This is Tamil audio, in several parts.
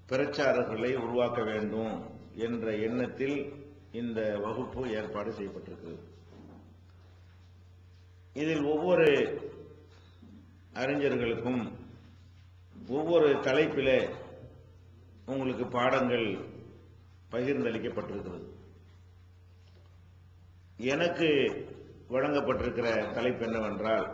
பிரச்சாரர்களை உருவாக்க வேண்டும் என்ற எண்ணத்தில் இந்த வகுப்பு ஏற்பாடு செய்யப்பட்டிருக்கிறது இதில் ஒவ்வொரு அறிஞர்களுக்கும் ஒவ்வொரு தலைப்பிலே உங்களுக்கு பாடங்கள் பகிர்ந்தளிக்கப்பட்டிருக்கிறது எனக்கு வழங்கப்பட்டிருக்கிற தலைப்பு என்னவென்றால்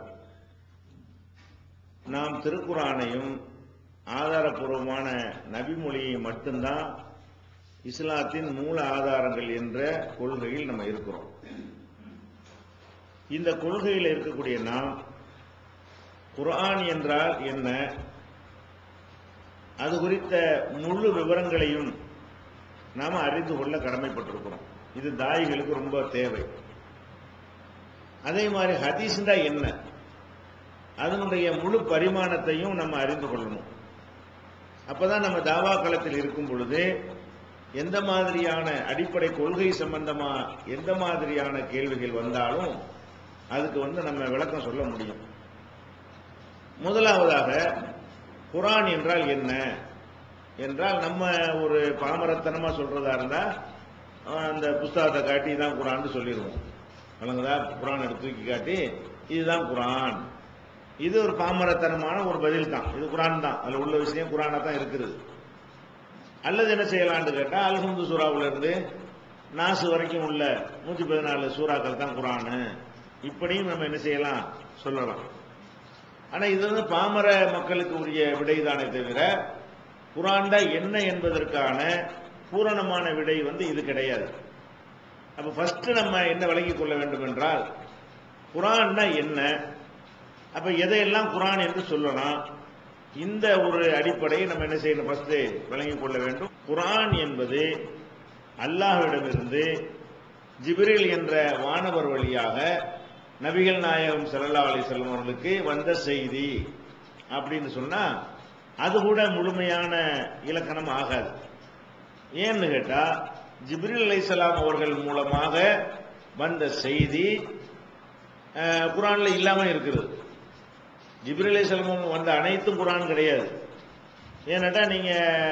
நாம் திருக்குறானையும் ஆதாரபூர்வமான நபிமொழியை மட்டும்தான் இஸ்லாத்தின் மூல ஆதாரங்கள் என்ற கொள்கையில் நம்ம இருக்கிறோம் இந்த கொள்கையில் இருக்கக்கூடிய நாம் குர்ஆன் என்றால் என்ன அது குறித்த முழு விவரங்களையும் நாம அறிந்து கொள்ள கடமைப்பட்டிருக்கிறோம் இது தாய்களுக்கு ரொம்ப தேவை அதே மாதிரி ஹதீஸ்டா என்ன அதனுடைய முழு பரிமாணத்தையும் நம்ம அறிந்து கொள்ளணும் அப்பதான் நம்ம தாவா களத்தில் இருக்கும் பொழுது எந்த மாதிரியான அடிப்படை கொள்கை சம்பந்தமா எந்த மாதிரியான கேள்விகள் வந்தாலும் அதுக்கு வந்து நம்ம விளக்கம் சொல்ல முடியும் முதலாவதாக குரான் என்றால் என்ன என்றால் நம்ம ஒரு பாமரத்தனமா சொல்றதா இருந்தா அந்த புஸ்தகத்தை காட்டி தான் குரான் சொல்லிடுவோம் வழங்குதா குரான் எடுத்து தூக்கி காட்டி இதுதான் குரான் இது ஒரு பாமரத்தனமான ஒரு பதில் தான் இது குரான் தான் அதுல உள்ள விஷயம் குரானா தான் இருக்குது அல்லது என்ன செய்யலாம்னு கேட்டா அல்ஹம்து சூறாவுல இருந்து நாசு வரைக்கும் உள்ள நூத்தி பதினாலு சூறாக்கள் தான் குரானு இப்படியும் நம்ம என்ன செய்யலாம் சொல்லலாம் ஆனா இது வந்து பாமர மக்களுக்கு உரிய விடைதானே தவிர குரான் தான் என்ன என்பதற்கான பூரணமான விடை வந்து இது கிடையாது அப்ப ஃபர்ஸ்ட் நம்ம என்ன விளங்கிக் கொள்ள வேண்டும் என்றால் குரான்னா என்ன அப்ப எதையெல்லாம் குரான் என்று சொல்லலாம் இந்த ஒரு அடிப்படையை நம்ம என்ன செய்யணும் ஃபர்ஸ்ட் விளங்கிக் கொள்ள வேண்டும் குரான் என்பது அல்லாஹ்விடமிருந்து ஜிப்ரில் என்ற வானவர் வழியாக நபிகள் நாயகம் சல்லா அலிசல்லம் அவர்களுக்கு வந்த செய்தி அப்படின்னு சொன்னா அது கூட முழுமையான இலக்கணம் ஆகாது ஏன்னு கேட்டா ஜிப்ரில் அலைசலாம் அவர்கள் மூலமாக வந்த செய்தி குரான்ல இல்லாம இருக்கிறது ஜிப்ரில் அலைசலம் வந்த அனைத்தும் குரான் கிடையாது ஏன்னாட்டா நீங்க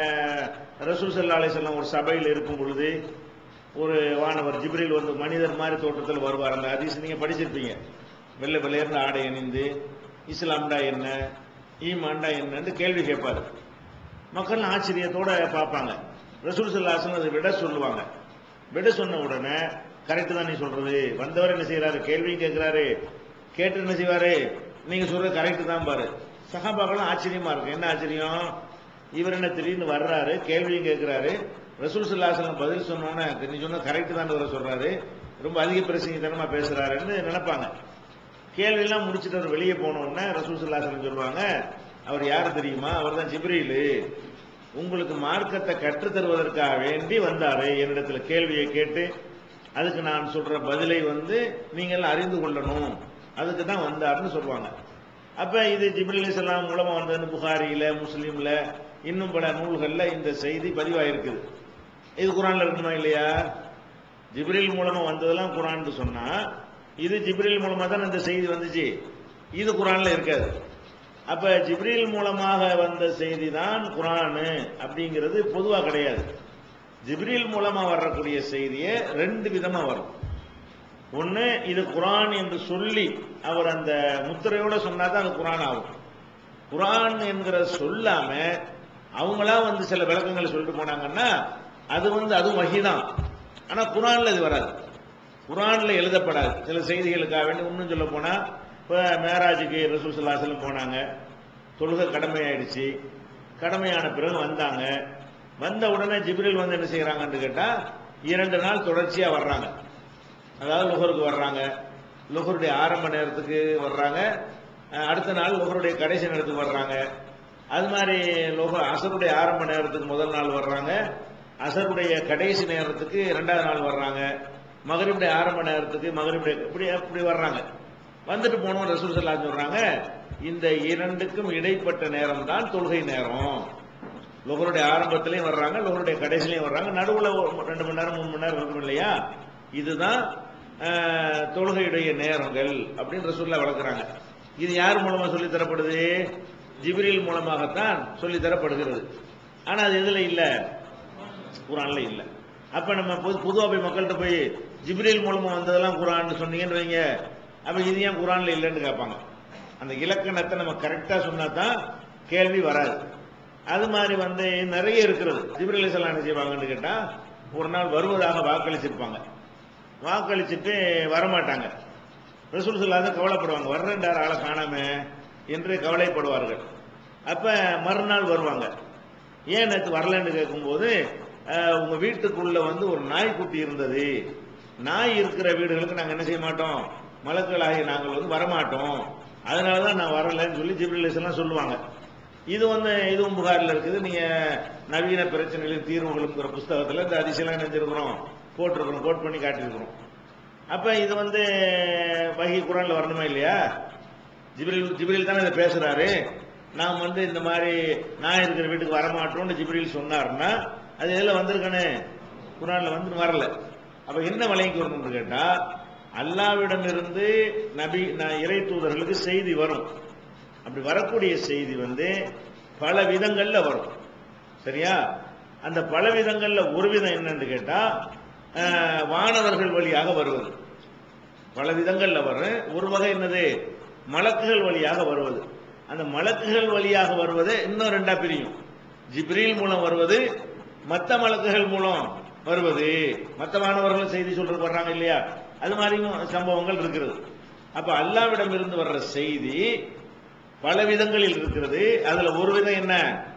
ரசூல் சல்லா அலிசல்லாம் ஒரு சபையில் இருக்கும் பொழுது ஒரு வானவர் ஜிப்ரில் வந்து மனிதர் மாதிரி தோற்றத்தில் வருவார் அந்த ஹதீஸ் நீங்க படிச்சிருப்பீங்க வெள்ளை வெள்ளையர்ந்த ஆடை அணிந்து இஸ்லாம்டா என்ன ஈமான்டா என்னன்னு கேள்வி கேட்பாரு மக்கள் ஆச்சரியத்தோட பார்ப்பாங்க ரசூல் சல்லாசன் அதை விட சொல்லுவாங்க விட சொன்ன உடனே கரெக்ட் தான் நீ சொல்றது வந்தவர் என்ன செய்யறாரு கேள்வியும் கேட்கிறாரு கேட்டு என்ன செய்வாரு நீங்க சொல்றது கரெக்ட் தான் பாரு சகாபாக்களும் ஆச்சரியமா இருக்கு என்ன ஆச்சரியம் இவர் என்ன திடீர்னு வர்றாரு கேள்வியும் கேட்கிறாரு ரசூல் சுல்லாசலம் பதில் சொன்னோன்னே நீ சொன்ன கரெக்ட் தான் வர சொல்றாரு ரொம்ப அதிக பிரசங்கித்தனமா பேசுறாருன்னு நினைப்பாங்க கேள்வி எல்லாம் முடிச்சுட்டு அவர் வெளியே போனோடனே ரசூல் சுல்லாசலம் சொல்லுவாங்க அவர் யாரு தெரியுமா அவர் தான் ஜிப்ரீலு உங்களுக்கு மார்க்கத்தை கற்றுத் தருவதற்காக வேண்டி வந்தாரு என்னிடத்துல கேள்வியை கேட்டு அதுக்கு நான் சொல்ற பதிலை வந்து நீங்கள் அறிந்து கொள்ளணும் அதுக்கு தான் வந்தாருன்னு சொல்லுவாங்க அப்ப இது ஜிப்ரில் இஸ்லாம் மூலமா வந்ததுன்னு புகாரியில முஸ்லீம்ல இன்னும் பல நூல்கள்ல இந்த செய்தி பதிவாயிருக்குது இது குரான்ல இருக்குமா இல்லையா ஜிப்ரில் மூலமா வந்ததெல்லாம் குரான் சொன்னா இது ஜிப்ரில் மூலமா தான் இந்த செய்தி வந்துச்சு இது குரான்ல இருக்காது அப்ப ஜிப்ரில் மூலமாக வந்த செய்தி தான் குரானு அப்படிங்கிறது பொதுவா கிடையாது ஜிப்ரில் மூலமா வரக்கூடிய செய்தியை ரெண்டு விதமா வரும் ஒன்னு இது குரான் என்று சொல்லி அவர் அந்த முத்திரையோட சொன்னாதான் அது குரான் ஆகும் குரான் என்கிற சொல்லாம அவங்களா வந்து சில விளக்கங்களை சொல்லிட்டு போனாங்கன்னா அது வந்து அதுவும் வகிதான் ஆனா குரான்ல இது வராது குரான்ல எழுதப்படாது சில செய்திகளுக்காக வேண்டி இன்னும் சொல்ல போனா இப்ப மேராஜுக்கு ரசூசல்லாசலம் போனாங்க தொழுகை கடமையாயிடுச்சு கடமையான பிறகு வந்தாங்க வந்த உடனே ஜிப்ரில் வந்து என்ன செய்யறாங்கன்னு கேட்டா இரண்டு நாள் தொடர்ச்சியா வர்றாங்க அதாவது லுகருக்கு வர்றாங்க லுகருடைய ஆரம்ப நேரத்துக்கு வர்றாங்க அடுத்த நாள் லுகருடைய கடைசி நேரத்துக்கு வர்றாங்க அது மாதிரி லுக அசருடைய ஆரம்ப நேரத்துக்கு முதல் நாள் வர்றாங்க அசருடைய கடைசி நேரத்துக்கு இரண்டாவது நாள் வர்றாங்க மகரிபுடைய ஆரம்ப நேரத்துக்கு மகரிபுடைய இப்படி இப்படி வர்றாங்க வந்துட்டு போனோம் ரசூல் சல்லா சொல்றாங்க இந்த இரண்டுக்கும் இடைப்பட்ட நேரம் தான் தொழுகை நேரம் லுகருடைய ஆரம்பத்திலையும் வர்றாங்க லுகருடைய கடைசிலையும் வர்றாங்க நடுவுல ரெண்டு மணி நேரம் மூணு மணி நேரம் இருக்கும் இல்லையா இதுதான் தொழுகையுடைய நேரங்கள் அப்படின்னு ரசூல்லா வளர்க்குறாங்க இது யார் மூலமா சொல்லி தரப்படுது ஜிப்ரீல் மூலமாகத்தான் சொல்லி தரப்படுகிறது ஆனா அது எதுல இல்ல குரான்ல இல்ல அப்ப நம்ம பொது பொதுவா போய் மக்கள்கிட்ட போய் ஜிப்ரீல் மூலமா வந்ததெல்லாம் குரான் சொன்னீங்கன்னு வைங்க அப்ப இது ஏன் குரான்ல இல்லைன்னு கேட்பாங்க அந்த இலக்கணத்தை நம்ம கரெக்டா சொன்னா தான் கேள்வி வராது அது மாதிரி வந்து நிறைய இருக்கிறது ஜிப்ரீல் அலிசல்லாம் என்ன செய்வாங்கன்னு கேட்டா ஒரு நாள் வருவதாக வாக்களிச்சிருப்பாங்க வாக்களிச்சுட்டு வரமாட்டாங்க ரசூல் சொல்லாத கவலைப்படுவாங்க வர்றேன்டார் ஆளை காணாம என்று கவலைப்படுவார்கள் அப்ப மறுநாள் வருவாங்க ஏன் நேற்று வரலன்னு கேட்கும்போது அஹ், உங்க வீட்டுக்குள்ள வந்து ஒரு நாய்க்குட்டி இருந்தது நாய் இருக்கிற வீடுகளுக்கு நாங்க என்ன செய்ய மாட்டோம் மலக்களாகி நாங்கள் வந்து வரமாட்டோம் அதனாலதான் நான் வரலன்னு சொல்லி ஜிப்ரில் எல்லாம் சொல்லுவாங்க இது வந்து இதுவும் புகாரில் இருக்குது நீங்க நவீன பிரச்சனைகளின் தீர்வுகளுங்கிற புஸ்தகத்துல இந்த அதிசயம் நினைஞ்சிருக்கிறோம் போட்டிருக்கிறோம் கோட் பண்ணி காட்டியிருக்கிறோம் அப்ப இது வந்து வகி குரான்ல வரணுமா இல்லையா ஜிப்ரில் ஜிப்ரில் தானே இதை பேசுறாரு நாம் வந்து இந்த மாதிரி நான் இருக்கிற வீட்டுக்கு வரமாட்டோம்னு ஜிப்ரில் சொன்னாருன்னா அது எதுல வந்திருக்கனே குரான்ல வந்து வரல அப்ப என்ன விலைக்கு வரணும்னு கேட்டா அல்லாவிடம் இருந்து நபி ந- இறை தூதர்களுக்கு செய்தி வரும் அப்படி வரக்கூடிய செய்தி வந்து பல விதங்கள்ல வரும் சரியா அந்த பல விதங்கள்ல ஒரு விதம் என்னன்னு கேட்டா அஹ், வானவர்கள் வழியாக வருவது பல விதங்கள்ல வரும் ஒரு வகை என்னது மலக்குகள் வழியாக வருவது அந்த மலக்குகள் வழியாக வருவது இன்னும் ரெண்டா பிரியும் ஜிப்ரீல் மூலம் வருவது மத்த மலக்குகள் மூலம் வருவது மத்த மாணவர்கள் செய்தி சொல்றது வர்றாங்க இல்லையா அது மாதிரியும் சம்பவங்கள் இருக்கிறது அப்ப அல்லாவிடம் இருந்து வர்ற செய்தி பல விதங்களில் இருக்கிறது அதுல ஒரு விதம் என்ன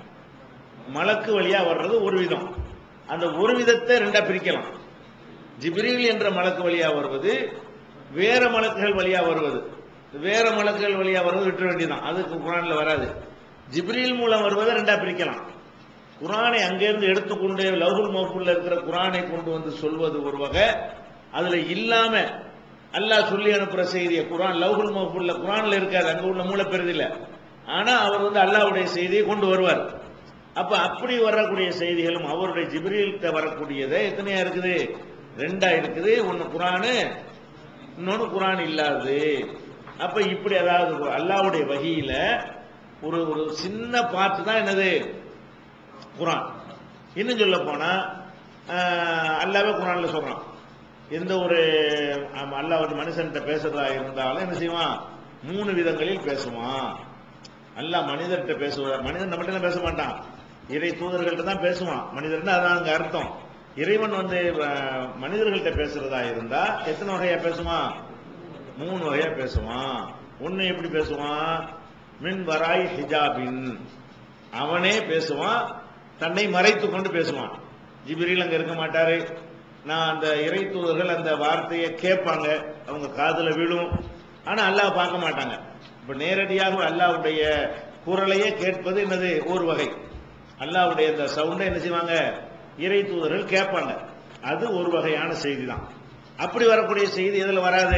மலக்கு வழியா வர்றது ஒரு விதம் அந்த ஒரு விதத்தை ரெண்டா பிரிக்கலாம் ஜிப்ரீல் என்ற மலக்கு வழியா வருவது வேற மலக்குகள் வழியா வருவது வேற மலக்குகள் வழியா வருவது விட்டுற வேண்டியதான் அதுக்கு குரான்ல வராது ஜிப்ரீல் மூலம் வருவதை ரெண்டா பிரிக்கலாம் குரானை அங்கிருந்து எடுத்துக்கொண்டு லவ்ஹுல் மஹ்பூல்ல இருக்கிற குரானை கொண்டு வந்து சொல்வது ஒரு வகை அதுல இல்லாம அல்லாஹ் சொல்லி அனுப்புற செய்தியை குரான் லவ்ஹுல் மஹ்பூல்ல குரான்ல இருக்காது அங்க உள்ள மூலப்பெருதில்ல ஆனா அவர் வந்து அல்லாஹ்வுடைய செய்தியை கொண்டு வருவார் அப்ப அப்படி வரக்கூடிய செய்திகளும் அவருடைய ஜிப்ரீல்கிட்ட வரக்கூடியது எத்தனையா இருக்குது ரெண்டா இருக்குது ஒன்னு குரானு இன்னொன்னு குரான் இல்லாதது அப்ப இப்படி அதாவது அல்லாஹ்வுடைய வகியில ஒரு ஒரு சின்ன பார்ட் தான் என்னது குரான் இன்னும் சொல்ல போனா ஆஹ், அல்லாவே குரான்ல சொல்றான் எந்த ஒரு ஆமா, அல்லாஹ் வந்து மனுஷன்கிட்ட பேசுறதா இருந்தாலும் என்ன செய்வான் மூணு விதங்களில் பேசுவான் அல்லாஹ் மனிதர்கிட்ட பேசுவார் மனிதன் நம்மகிட்ட பேச மாட்டான் இறை தூதர்கள்ட்ட தான் பேசுவான் மனிதர்னா அதான் அங்க அர்த்தம் இறைவன் வந்து அஹ், மனிதர்கள்ட்ட பேசுறதா இருந்தா எத்தனை வகையா பேசுவான் மூணு வகையா பேசுவான் ஒன்னு எப்படி பேசுவான் மின் வராய் ஹிஜாபின் அவனே பேசுவான் தன்னை மறைத்து கொண்டு பேசுவான் ஜிப்ரீல் அங்க இருக்க மாட்டாரு நான் அந்த இறை தூதர்கள் அந்த வார்த்தையை கேட்பாங்க அவங்க காதுல விழும் ஆனா அல்லாஹ் பார்க்க மாட்டாங்க இப்ப நேரடியாக அல்லாஹ்வுடைய குரலையே கேட்பது என்னது ஒரு வகை அல்லாஹ்வுடைய அந்த சவுண்டை என்ன செய்வாங்க இறை தூதர்கள் கேட்பாங்க அது ஒரு வகையான செய்தி தான் அப்படி வரக்கூடிய செய்தி எதுல வராது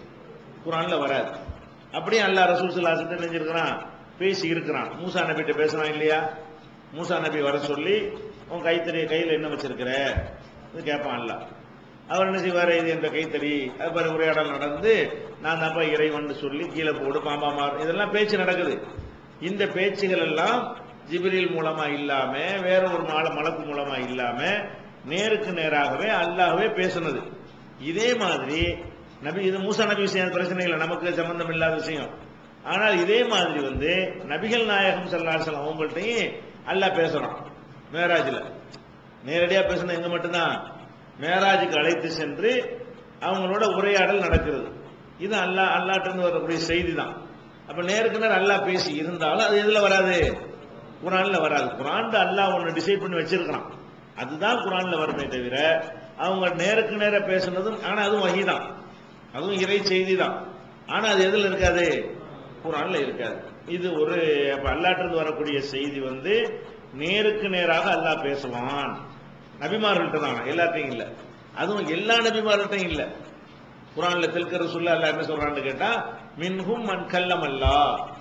குரான்ல வராது அப்படியே அல்லாஹ் ரசூல் சல்லாசத்தை நினைஞ்சிருக்கிறான் பேசி இருக்கிறான் மூசா நபிட்ட பேசுறான் இல்லையா மூசா நபி வர சொல்லி உன் கைத்தறி கையில என்ன வச்சிருக்கிற இது கேட்பான் அல்ல அவர் என்ன செய்வாரு இது என்ற கைத்தறி அது பாரு உரையாடல் நடந்து நான் தான்ப்பா இறைவன் சொல்லி கீழே போடு பாம்பா மாறு இதெல்லாம் பேச்சு நடக்குது இந்த பேச்சுகள் எல்லாம் ஜிப்ரீல் மூலமா இல்லாம வேற ஒரு மால மலக்கு மூலமா இல்லாம நேருக்கு நேராகவே அல்லாஹ்வே பேசுனது இதே மாதிரி நபி இது மூசா நபி விஷயம் பிரச்சனை இல்லை நமக்கு சம்பந்தம் இல்லாத விஷயம் ஆனால் இதே மாதிரி வந்து நபிகள் நாயகம் சல்லாசலம் அவங்கள்ட்டையும் அல்லாஹ் பேசுறான் மேராஜ்ல நேரடியா பேசுன எங்க மட்டும்தான் மேராஜுக்கு அழைத்து சென்று அவங்களோட உரையாடல் நடக்கிறது இது அல்லாஹ் அல்லாட்ட இருந்து வரக்கூடிய செய்தி தான் அப்ப நேருக்கு நேரம் அல்லாஹ் பேசி இருந்தாலும் அது எதுல வராது குரான்ல வராது குரான்ல அல்லாஹ் ஒன்னு டிசைட் பண்ணி வச்சிருக்கான் அதுதான் குரான்ல வருமே தவிர அவங்க நேருக்கு நேர பேசுனதும் ஆனா அதுவும் வகிதான் அதுவும் இறை செய்தி தான் ஆனா அது எதுல இருக்காது குரான்ல இருக்காது இது ஒரு அப்ப அல்லாட்டிருந்து வரக்கூடிய செய்தி வந்து நேருக்கு நேராக அல்லாஹ் பேசுவான் நபிமார்கள்ட்ட தான் எல்லாத்தையும் இல்ல அதுவும் எல்லா நபிமார்கள்ட்டையும் இல்ல குரான்ல தில்கர் சொல்ல அல்லாஹ் என்ன சொல்றான்னு கேட்டா மின்ஹும் மன் கல்லம் அல்லா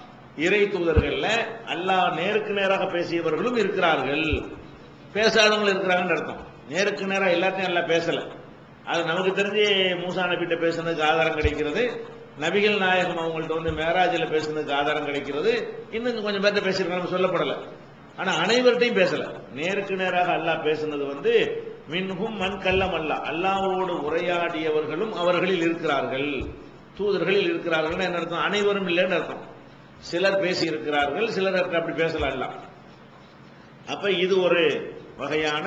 இறை தூதர்கள்ல அல்லாஹ் நேருக்கு நேராக பேசியவர்களும் இருக்கிறார்கள் பேசாதவங்களும் இருக்கிறாங்கன்னு அர்த்தம் நேருக்கு நேரா எல்லாத்தையும் எல்லாம் பேசல அது நமக்கு தெரிஞ்சு மூசா நபிட்ட பேசுனதுக்கு ஆதாரம் கிடைக்கிறது நபிகள் நாயகம் அவங்கள்ட்ட வந்து மேராஜில் பேசுனதுக்கு ஆதாரம் கிடைக்கிறது இன்னும் கொஞ்சம் பேர்ட்ட பேசியிருக்காங்க சொல்லப்படல ஆனா அனைவர்கிட்டையும் பேசல நேருக்கு நேராக அல்லாஹ் பேசுனது வந்து மின்ஹும் மண் கல்லம் அல்ல அல்லாஹ்வோடு உரையாடியவர்களும் அவர்களில் இருக்கிறார்கள் தூதர்களில் இருக்கிறார்கள் என்ன அர்த்தம் அனைவரும் இல்லைன்னு அர்த்தம் சிலர் பேசி இருக்கிறார்கள் சிலர் அப்படி பேசல அல்லாஹ் அப்ப இது ஒரு வகையான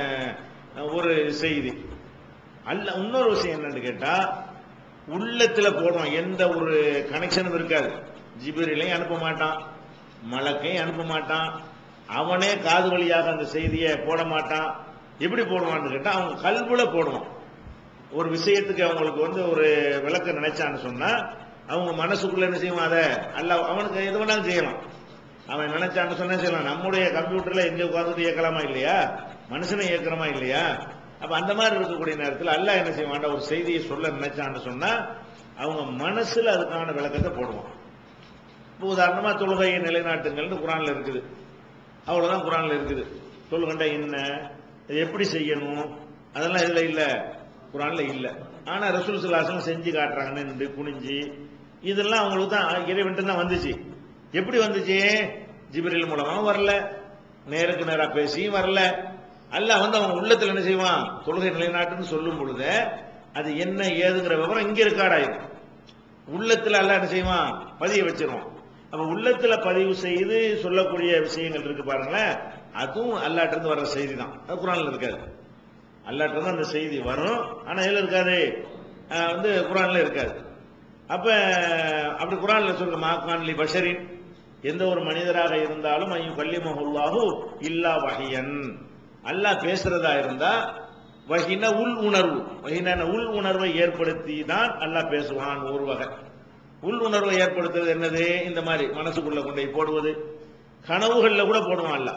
ஒரு செய்தி அல்ல இன்னொரு விஷயம் என்னன்னு கேட்டா உள்ளத்துல போடுவான் எந்த ஒரு கனெக்ஷனும் இருக்காது ஜிபிரிலையும் அனுப்ப மாட்டான் மலக்கையும் அனுப்ப மாட்டான் அவனே காது வழியாக அந்த செய்தியை போட மாட்டான் எப்படி போடுவான்னு கேட்டா அவங்க கல்புல போடுவான் ஒரு விஷயத்துக்கு அவங்களுக்கு வந்து ஒரு விளக்கம் நினைச்சான்னு சொன்னா அவங்க மனசுக்குள்ள என்ன செய்வான் அதை அல்ல அவனுக்கு எது வேணாலும் செய்யலாம் அவன் நினைச்சான்னு சொன்னா செய்யலாம் நம்முடைய கம்ப்யூட்டர்ல எங்க உட்காந்துட்டு இயக்கலாமா இல்லையா மனுஷனை இயக்கிறோமா இல்லையா அப்ப அந்த மாதிரி இருக்கக்கூடிய நேரத்தில் அல்லாஹ் என்ன செய்வான் ஒரு செய்தியை சொல்ல நினைச்சான்னு சொன்னா அவங்க மனசுல அதுக்கான விளக்கத்தை போடுவான் இப்போ உதாரணமா தொழுகையை நிலைநாட்டுங்கள்னு குரான்ல இருக்குது அவ்வளவுதான் குரான்ல இருக்குது தொழுகண்டா என்ன இது எப்படி செய்யணும் அதெல்லாம் இதுல இல்ல குரான்ல இல்ல ஆனா ரசூல் சுல்லாசம் செஞ்சு காட்டுறாங்க நின்று குனிஞ்சு இதெல்லாம் அவங்களுக்கு தான் இறைவன்ட்டு தான் வந்துச்சு எப்படி வந்துச்சு ஜிப்ரில் மூலமா வரல நேருக்கு நேரா பேசியும் வரல அல்லாஹ் வந்து அவங்க உள்ளத்துல என்ன செய்வான் தொழுகை நிலைநாட்டுன்னு சொல்லும் பொழுது அது என்ன ஏதுங்கிற விவரம் இங்க ரெக்கார்டாயிரும் உள்ளத்துல அல்லாஹ் என்ன செய்வான் பதிய வச்சிருவான் அப்ப உள்ளத்துல பதிவு செய்து சொல்லக்கூடிய விஷயங்கள் இருக்கு பாருங்களேன் அதுவும் அல்லாட்ட இருந்து வர்ற செய்தி தான் அது குரான்ல இருக்காது அல்லாட்ட இருந்து அந்த செய்தி வரும் ஆனா எதுல இருக்காது அஹ் வந்து குரான்ல இருக்காது அப்ப அப்படி குரான்ல சொல்ற மாக்கான்லி பஷரின் எந்த ஒரு மனிதராக இருந்தாலும் ஐயும் கல்லிமஹுல்லாஹு இல்லா வஹியன் அல்லாஹ் பேசுறதா இருந்தா வஹின உள் உணர்வு வஹின உள் உணர்வை ஏற்படுத்தி தான் அல்லாஹ் பேசுவான் ஒரு வகை உள் உணர்வை ஏற்படுத்துறது என்னது இந்த மாதிரி மனசுக்குள்ள கொண்டு போய் போடுவது கனவுகள்ல கூட போடுவான் அல்லாஹ்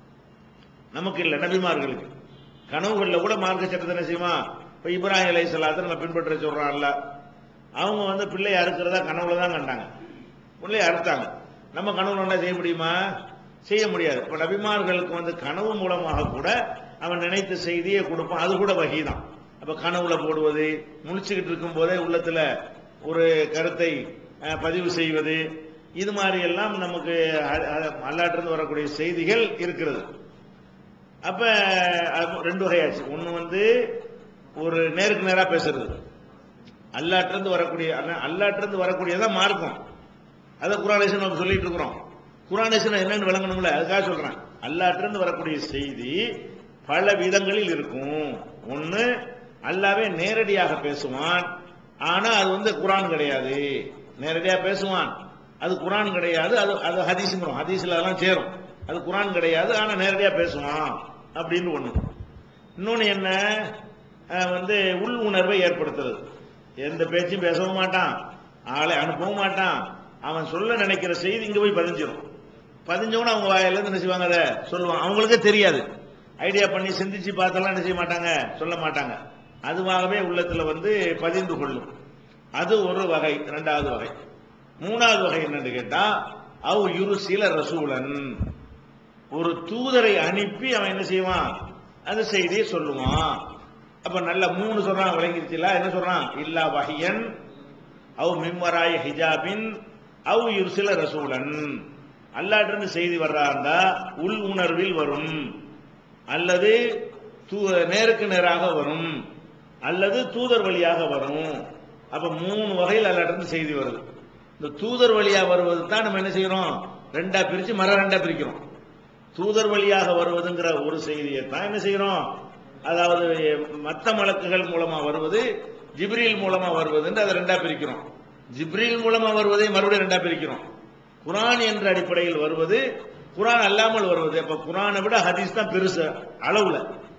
நமக்கு இல்ல நபிமார்களுக்கு கனவுகள்ல கூட மார்க்க சட்டத்தை என்ன செய்வான் இப்ப இப்ராஹிம் அலை சலாத்தை நம்ம பின்பற்ற சொல்றான் அல்ல அவங்க வந்து பிள்ளையை அறுக்கிறதா கனவுல தான் கண்டாங்க பிள்ளையை அறுத்தாங்க நம்ம கனவுல என்ன செய்ய முடியுமா செய்ய முடியாது இப்ப நபிமார்களுக்கு வந்து கனவு மூலமாக கூட அவன் நினைத்த செய்தியை கொடுப்பான் அது கூட வகைதான் அப்ப கனவுல போடுவது முழிச்சுக்கிட்டு இருக்கும் போதே உள்ளத்துல ஒரு கருத்தை அஹ், பதிவு செய்வது இது மாதிரி எல்லாம் நமக்கு அ- அ- அல்லாட்டிலிருந்து வரக்கூடிய செய்திகள் இருக்கிறது அப்ப அது ரெண்டு வகையாச்சு ஒண்ணு வந்து ஒரு நேருக்கு நேரா பேசுறது அல்லாட்டிலிருந்து வரக்கூடிய அல்ல- அல்லாட்டிலிருந்து வரக்கூடியதான் மார்க்கம் அதை குரானேசன் நம்ம சொல்லிட்டு இருக்கிறோம் குரானேசன் என்னன்னு விளங்கணும்ல அதுக்காக சொல்றேன் அல்லாட்டிலிருந்து வரக்கூடிய செய்தி பல விதங்களில் இருக்கும் ஒண்ணு அல்லாவே நேரடியாக பேசுவான் ஆனா அது வந்து குரான் கிடையாது நேரடியா பேசுவான் அது குரான் கிடையாது அது அது ஹதீஸ்ங்கிறோம் ஹதீஸ்ல அதெல்லாம் சேரும் அது குரான் கிடையாது ஆனா நேரடியா பேசுவான் அப்படின்னு ஒண்ணு இன்னொன்னு என்ன அஹ் வந்து உள் உணர்வை ஏற்படுத்துறது எந்த பேச்சும் பேசவும் மாட்டான் ஆளை அனுப்பவும் மாட்டான் அவன் சொல்ல நினைக்கிற செய்தி இங்க போய் பதிஞ்சிடும் பதிஞ்சவன அவங்க வாயில இருந்து என்ன செய்வாங்க அதை சொல்லுவாங்க அவங்களுக்கே தெரியாது ஐடியா பண்ணி சிந்திச்சு பார்த்தெல்லாம் என்ன செய்ய மாட்டாங்க சொல்ல மாட்டாங்க அதுவாகவே உள்ளத்துல வந்து பதிந்து கொள்ளும் அது ஒரு வகை இரண்டாவது வகை மூணாவது வகை என்னன்னு கேட்டா அவ் இரு சில ரசூலன் ஒரு தூதரை அனுப்பி அவன் என்ன செய்வான் அந்த செய்தியை சொல்லுவான் அப்ப நல்ல மூணு சொல்றான் விளங்கிருச்சுல என்ன சொல்றான் இல்லா வஹியன் அவ் மிம்மராய் ஹிஜாபின் அவ் யுர்சில ரசூலன் அல்லாட்ட இருந்து செய்தி வர்றா இருந்தா உள் உணர்வில் வரும் அல்லது தூ- நேருக்கு நேராக வரும் அல்லது தூதர் வழியாக வரும் அப்ப மூணு வகையில் அல்லாட்ட இருந்து செய்தி வருது இந்த தூதர் வழியா வருவது தான் நம்ம என்ன செய்யறோம் ரெண்டா பிரிச்சு மர ரெண்டா பிரிக்கிறோம் தூதர் வழியாக வருவதுங்கிற ஒரு செய்தியை தான் என்ன செய்யறோம் அதாவது மத்த மலக்குகள் மூலமா வருவது ஜிப்ரீல் மூலமா வருவதுன்னு அதை ரெண்டா பிரிக்கிறோம் ஜிப்ரீல் மூலமா வருவதை மறுபடியும் ரெண்டா பிரிக்கிறோம் குரான் என்ற அடிப்படையில் வருவது குரான் அல்லாமல் வருவது அப்ப குரானை விட ஹதீஸ் தான் பெருசு அளவுல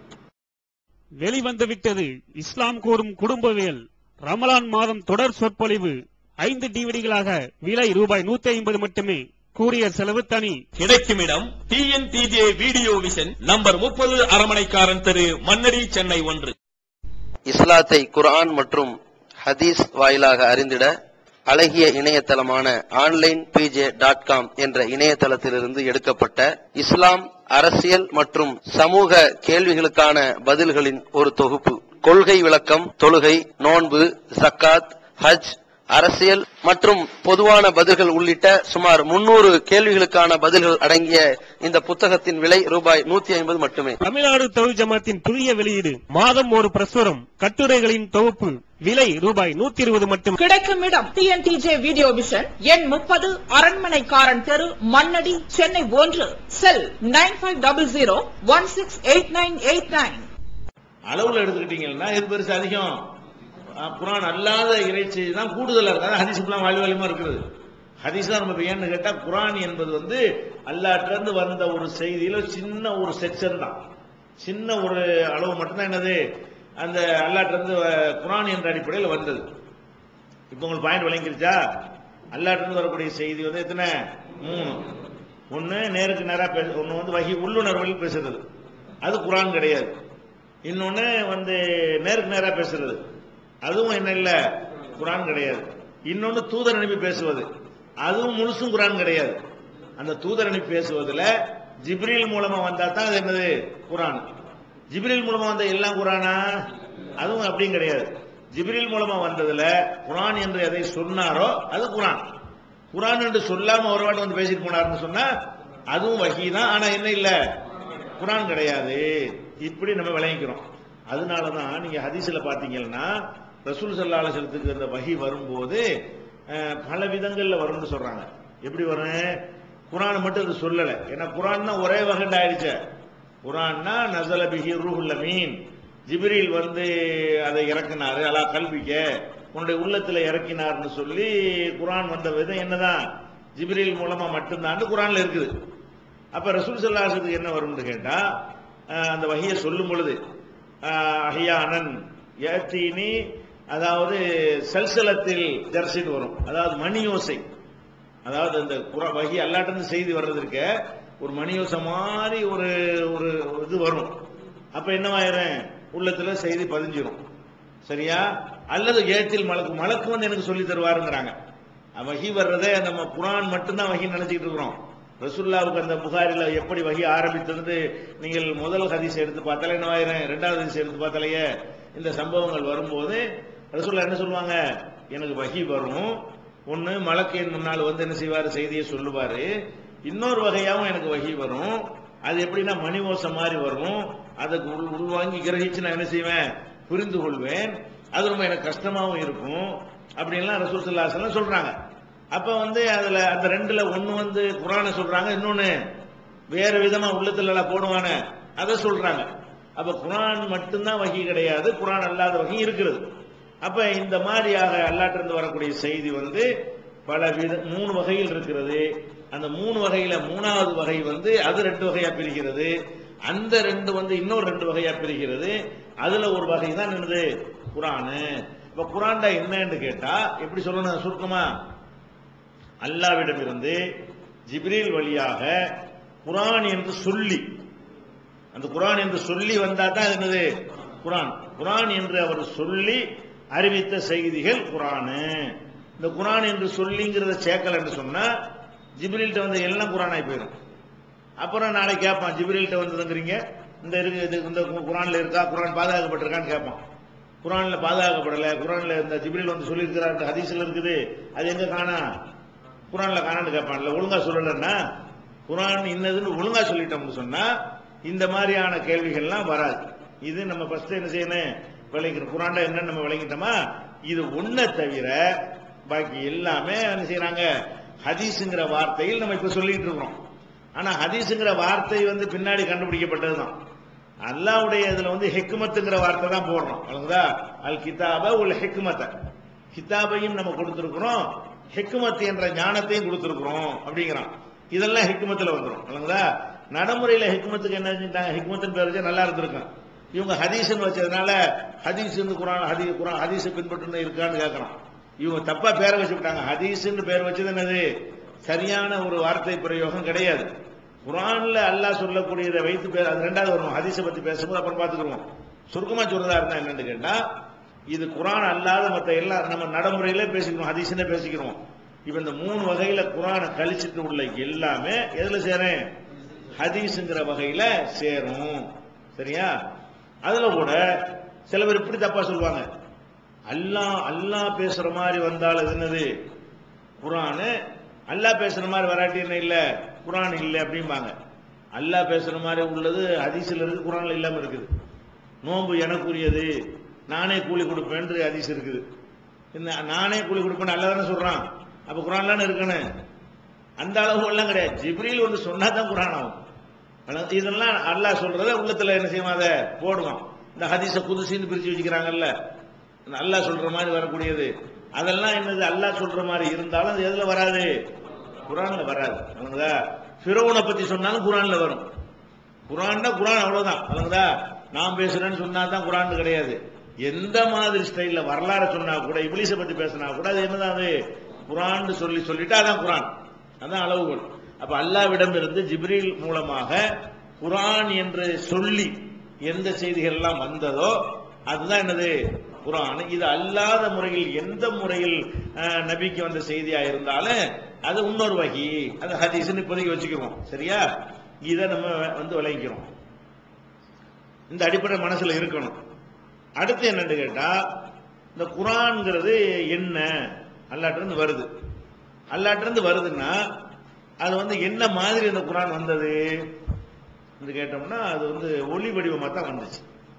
வெளிவந்து விட்டது இஸ்லாம் கூறும் குடும்பவியல் ரமலான் மாதம் தொடர் சொற்பொழிவு ஐந்து டிவிடிகளாக விலை ரூபாய் நூத்தி ஐம்பது மட்டுமே கூரியர் செலவு தனி கிடைக்கும் இடம் டிஎன்டிஜே வீடியோ விஷன் நம்பர் முப்பது அரமனைக்காரன் தெரு மன்னடி சென்னை ஒன்று இஸ்லாத்தை குர்ஆன் மற்றும் ஹதீஸ் வாயிலாக அறிந்திட அழகிய இணையதளமான ஆன்லைன் பிஜே டாட் காம் என்ற இணையதளத்திலிருந்து எடுக்கப்பட்ட இஸ்லாம் அரசியல் மற்றும் சமூக கேள்விகளுக்கான பதில்களின் ஒரு தொகுப்பு கொள்கை விளக்கம் தொழுகை நோன்பு சக்காத் ஹஜ் அரசியல் மற்றும் பொதுவான பதில்கள் உள்ளிட்ட சுமார் முன்னூறு கேள்விகளுக்கான பதில்கள் அடங்கிய இந்த புத்தகத்தின் விலை ரூபாய் நூத்தி ஐம்பது மட்டுமே தமிழ்நாடு தொழில் ஜமாத்தின் புதிய வெளியீடு மாதம் ஒரு பிரசுரம் கட்டுரைகளின் தொகுப்பு விலை ரூபாய் நூத்தி இருபது மட்டும் கிடைக்கும் இடம் டிஎன்டிஜே வீடியோ விஷன் எண் முப்பது அரண்மனைக்காரன் தெரு மண்ணடி சென்னை ஒன்று cell nine five double zero one six eight nine eight nine அளவுல எடுத்துக்கிட்டீங்கன்னா இது பெருசு அதிகம் அஹ், குர்ஆன் அல்லாத இறைச்சி தான் கூடுதலா இருக்கு அதான் ஹதீஸ் ஃபுல்லா வாலி வாலியமா இருக்குது ஹதீஸ் தான் நம்ம ஏன்னு கேட்டா குர்ஆன் என்பது வந்து அல்லாஹ்ட்ட இருந்து வந்த ஒரு செய்தியில ஒரு சின்ன ஒரு செக்ஷன் தான் சின்ன ஒரு அளவு மட்டும்தான் என்னது அந்த அல்லாஹ்ட்ட இருந்து வ- குர்ஆன் என்ற அடிப்படையில் வந்தது இப்போ உங்களுக்கு பாயிண்ட் விளங்கிருச்சா அல்லாஹ்ட்ட இருந்து வரக்கூடிய செய்தி வந்து எத்தனை மூணு ஒன்னு நேருக்கு நேரா பேச ஒன்னு வந்து வகி உள்ளுணர்வில் பேசுறது அது குர்ஆன் கிடையாது இன்னொன்னு வந்து நேருக்கு நேரா பேசுறது அதுவும் என்ன இல்ல குர்ஆன் கிடையாது இன்னொன்னு தூதர் அனுப்பி பேசுவது அதுவும் முழுசும் குர்ஆன் கிடையாது அந்த தூதர் அனுப்பி பேசுவதுல ஜிப்ரீல் மூலமா வந்தா தான் அது என்னது குர்ஆன் ஜிப்ரீல் மூலமா வந்த எல்லாம் குர்ஆனா அதுவும் அப்படியும் கிடையாது ஜிப்ரீல் மூலமா வந்ததுல குர்ஆன் என்று எதை சொன்னாரோ அது குர்ஆன் குர்ஆன் என்று சொல்லாம ஒரு வாட்டி வந்து பேசிட்டு போனாருன்னு சொன்னா அதுவும் வகி தான் ஆனா என்ன இல்ல குர்ஆன் கிடையாது இப்படி நம்ம விளங்கிக்கிறோம் அதனாலதான் நீங்க ஹதீஸ்ல பாத்தீங்கன்னா ரசூல் சல்லா அலுவலத்துக்கு அந்த வகி வரும்போது அஹ், பல விதங்கள்ல வரும்னு சொல்றாங்க எப்படி வரும் குர்ஆன் மட்டும் அது சொல்லல ஏன்னா குர்ஆன் தான் ஒரே வகை ஆயிடுச்சு குர்ஆன்னா நசல பிஹி ரூஹுல் அமீன் ஜிப்ரீல் வந்து அதை இறக்குனாரு அலா கல்விக்க உன்னுடைய உள்ளத்துல இறக்கினார்னு சொல்லி குர்ஆன் வந்த விதம் என்னதான் ஜிப்ரீல் மூலமா மட்டும்தான் குர்ஆன்ல இருக்குது அப்ப ரசூல் சல்லாசத்துக்கு என்ன வரும்னு கேட்டா அஹ், அந்த வகையை சொல்லும் பொழுது அஹ், அஹ்யானன் ஏத்தீனி அதாவது சல்சலத்தில் ஜர்சின் வரும் அதாவது மணியோசை அதாவது அந்த குர வகி அல்லாட்டிருந்து செய்தி வர்றதுக்கு ஒரு மணியோசை மாதிரி ஒரு ஒரு இது வரும் அப்ப என்னவாயிரும் உள்ளத்துல செய்தி பதிஞ்சிரும் சரியா அல்லது ஏத்தில் மலக்கு மலக்கு வந்து எனக்கு சொல்லி தருவாருங்கிறாங்க வகி வர்றதே நம்ம குரான் மட்டும்தான் வகி நினைச்சிட்டு இருக்கிறோம் ரசுல்லாவுக்கு அந்த புகாரில எப்படி வகி ஆரம்பித்தது நீங்கள் முதல் ஹதீஸ் எடுத்து பார்த்தாலே என்னவாயிரும் ரெண்டாவது ஹதீஸ் எடுத்து பார்த்தாலேயே இந்த சம்பவங்கள் வரும்போது ரசுல்லா என்ன சொல்லுவாங்க எனக்கு வகி வரும் ஒண்ணு மலக்கையின் முன்னால் வந்து என்ன செய்வாரு செய்தியை சொல்லுவாரு இன்னொரு வகையாவும் எனக்கு வகி வரும் அது எப்படின்னா மணி ஓசை மாதிரி வரும் அதுக்கு உள் உள்வாங்கி கிரகிச்சு நான் என்ன செய்வேன் புரிந்து கொள்வேன் அது ரொம்ப எனக்கு கஷ்டமாவும் இருக்கும் அப்படின்லாம் ரசூல் சல்லாஹ் சொல்றாங்க அப்ப வந்து அதுல அந்த ரெண்டுல ஒண்ணு வந்து குரானை சொல்றாங்க இன்னொன்னு வேற விதமா உள்ளத்துல எல்லாம் போடுவானே அதை சொல்றாங்க அப்ப குரான் மட்டும்தான் வகி கிடையாது குரான் அல்லாத வகை இருக்கிறது அப்ப இந்த மாதிரியாக அல்லாட்டிருந்து வரக்கூடிய செய்தி வந்து பல வித மூணு வகையில் இருக்கிறது அந்த மூணு வகையில மூணாவது வகை வந்து அது ரெண்டு வகையா பிரிகிறது அந்த ரெண்டு வந்து இன்னொரு ரெண்டு வகையா பிரிகிறது அதுல ஒரு வகை தான் என்னது குரானு இப்ப குரான்டா என்னன்னு கேட்டா எப்படி சொல்லணும் சுருக்கமா அல்லாவிடமிருந்து ஜிப்ரீல் வழியாக குரான் என்று சொல்லி அந்த குரான் என்று சொல்லி வந்தா தான் அது என்னது குரான் குரான் என்று அவர் சொல்லி அறிவித்த செய்திகள் குரானு இந்த குரான் என்று சொல்லிங்கிறத சேர்க்கல என்று சொன்னா ஜிப்ரீல்கிட்ட வந்து எல்லாம் குரானாய் போயிடும் அப்புறம் நாளைக்கு கேட்பான் ஜிப்ரீல்கிட்ட வந்ததுங்கிறீங்க இந்த இருக்கு இது இந்த குரான்ல இருக்கா குரான் பாதுகாக்கப்பட்டிருக்கான்னு கேட்பான் குரான்ல பாதுகாக்கப்படல குரான்ல இந்த ஜிப்ரீல் வந்து சொல்லியிருக்கிறார் இந்த ஹதீஸ்ல இருக்குது அது எங்க காணா குரான்ல காணான்னு கேட்பான்ல ஒழுங்கா சொல்லலன்னா குரான் இன்னதுன்னு ஒழுங்கா சொல்லிட்டோம்னு சொன்னா இந்த மாதிரியான கேள்விகள்லாம் வராது இது நம்ம ஃபர்ஸ்ட் என்ன செய்யணும் விளங்கிக்கணும் குரான்ல என்னன்னு நம்ம விளங்கிட்டோமா இது ஒன்ன தவிர பாக்கி எல்லாமே என்ன செய்யறாங்க ஹதீஸுங்கிற வார்த்தையில் நம்ம இப்ப சொல்லிட்டு இருக்கிறோம் ஆனா ஹதீஸுங்கிற வார்த்தை வந்து பின்னாடி கண்டுபிடிக்கப்பட்டதுதான் அல்லாவுடைய இதுல வந்து ஹெக்மத்துங்கிற வார்த்தை தான் போடுறோம் வழங்குதா அல் கிதாப உல் ஹெக்மத்தை கிதாபையும் நம்ம கொடுத்திருக்கிறோம் ஹெக்மத் என்ற ஞானத்தையும் கொடுத்திருக்கிறோம் அப்படிங்கிறான் இதெல்லாம் ஹெக்மத்துல வந்துடும் வழங்குதா நடைமுறையில ஹெக்மத்துக்கு என்ன செஞ்சாங்க ஹெக்மத்துன்னு பேர் வச்சா நல்லா இருந்திருக்கும் இவங்க ஹதீஸ்னு வச்சதுனால ஹதீஸ் குரான் ஹதீ குரான் ஹதீஸை பின்பற்று இருக்கான்னு கேட்கறான் இவங்க தப்பா பேரை வச்சுட்டாங்க ஹதீஸ்னு பேர் வச்சது என்னது சரியான ஒரு வார்த்தை பிரயோகம் கிடையாது குரான்ல அல்லாஹ் சொல்லக்கூடியதை வைத்து பே- அது ரெண்டாவது வரும் ஹதீஸை பத்தி பேசும்போது அப்புறம் பார்த்துக்குருவோம் சுருக்கமா சொல்றதா இருந்தா என்னன்னு கேட்டா இது குரான் அல்லாத மற்ற எல்லாம் நம்ம நடைமுறையில பேசிக்கிறோம் ஹதீஸ்னே பேசிக்கிறோம் இப்ப இந்த மூணு வகையில குரானை கழிச்சிட்டு உள்ள எல்லாமே எதுல சேரும் ஹதீஸ்ங்கிற வகையில சேரும் சரியா அதுல கூட சில பேர் இப்படி தப்பா சொல்லுவாங்க அல்லாஹ் அல்லாஹ் பேசுற மாதிரி வந்தால் அது என்னது குரானு அல்லாஹ் பேசுற மாதிரி வராட்டி என்ன இல்ல குரான் இல்லை அப்படிம்பாங்க அல்லாஹ் பேசுற மாதிரி உள்ளது ஹதீஸ்ல இருக்கு குரான்ல இல்லாம இருக்குது நோன்பு எனக்குரியது நானே கூலி கொடுப்பேன் ஹதீஸ் இருக்குது இந்த நானே கூலி கொடுப்பேன் அல்ல தானே சொல்றான் அப்ப குரான்லாம் இருக்கணும் அந்த அளவு எல்லாம் கிடையாது ஜிப்ரீல் ஒன்று சொன்னா தான் குரான் ஆகும் ஆனா இதெல்லாம் அல்லாஹ் சொல்றத உள்ளத்துல என்ன செய்வான் அதை போடுவான் இந்த ஹதீஸ புதுசின்னு பிரிச்சு வச்சுக்கிறாங்கல்ல இந்த அல்லாஹ் சொல்ற மாதிரி வரக்கூடியது அதெல்லாம் என்னது அல்லாஹ் சொல்ற மாதிரி இருந்தாலும் அது எதுல வராது குரான்ல வராது அவனுதா ஃபிரௌனை பத்தி சொன்னாலும் குரான்ல வரும் குரான்னா குரான் அவ்வளவுதான் அவனுதா நான் பேசுறேன்னு சொன்னா தான் குரான் கிடையாது எந்த மாதிரி ஸ்டைல்ல வரலாறு சொன்னா கூட இபிலிச பத்தி பேசினா கூட அது என்னதான் அது குரான் சொல்லி சொல்லிட்டு அதான் குரான் அதான் அளவுகோல் அப்ப அல்லாவிடம் இருந்து ஜிப்ரீல் மூலமாக குரான் என்று சொல்லி எந்த செய்திகள் எல்லாம் வந்ததோ அதுதான் என்னது குரான் இது அல்லாத முறையில் எந்த முறையில் அஹ், நபிக்கு வந்த செய்தியா இருந்தாலும் அது இன்னொரு வகி அது ஹதீஸ்னு இப்போதைக்கு வச்சுக்குவோம் சரியா இதை நம்ம வந்து விளங்கிக்கிறோம் இந்த அடிப்படை மனசுல இருக்கணும் அடுத்து என்னன்னு கேட்டா இந்த குரான்ங்கிறது என்ன அல்லாட்டிருந்து வருது அல்லாட்டிருந்து வருதுன்னா அது வந்து என்ன மாதிரி அந்த குரான் வந்தது என்று கேட்டோம்னா அது வந்து ஒளி வடிவமா தான் வந்துச்சு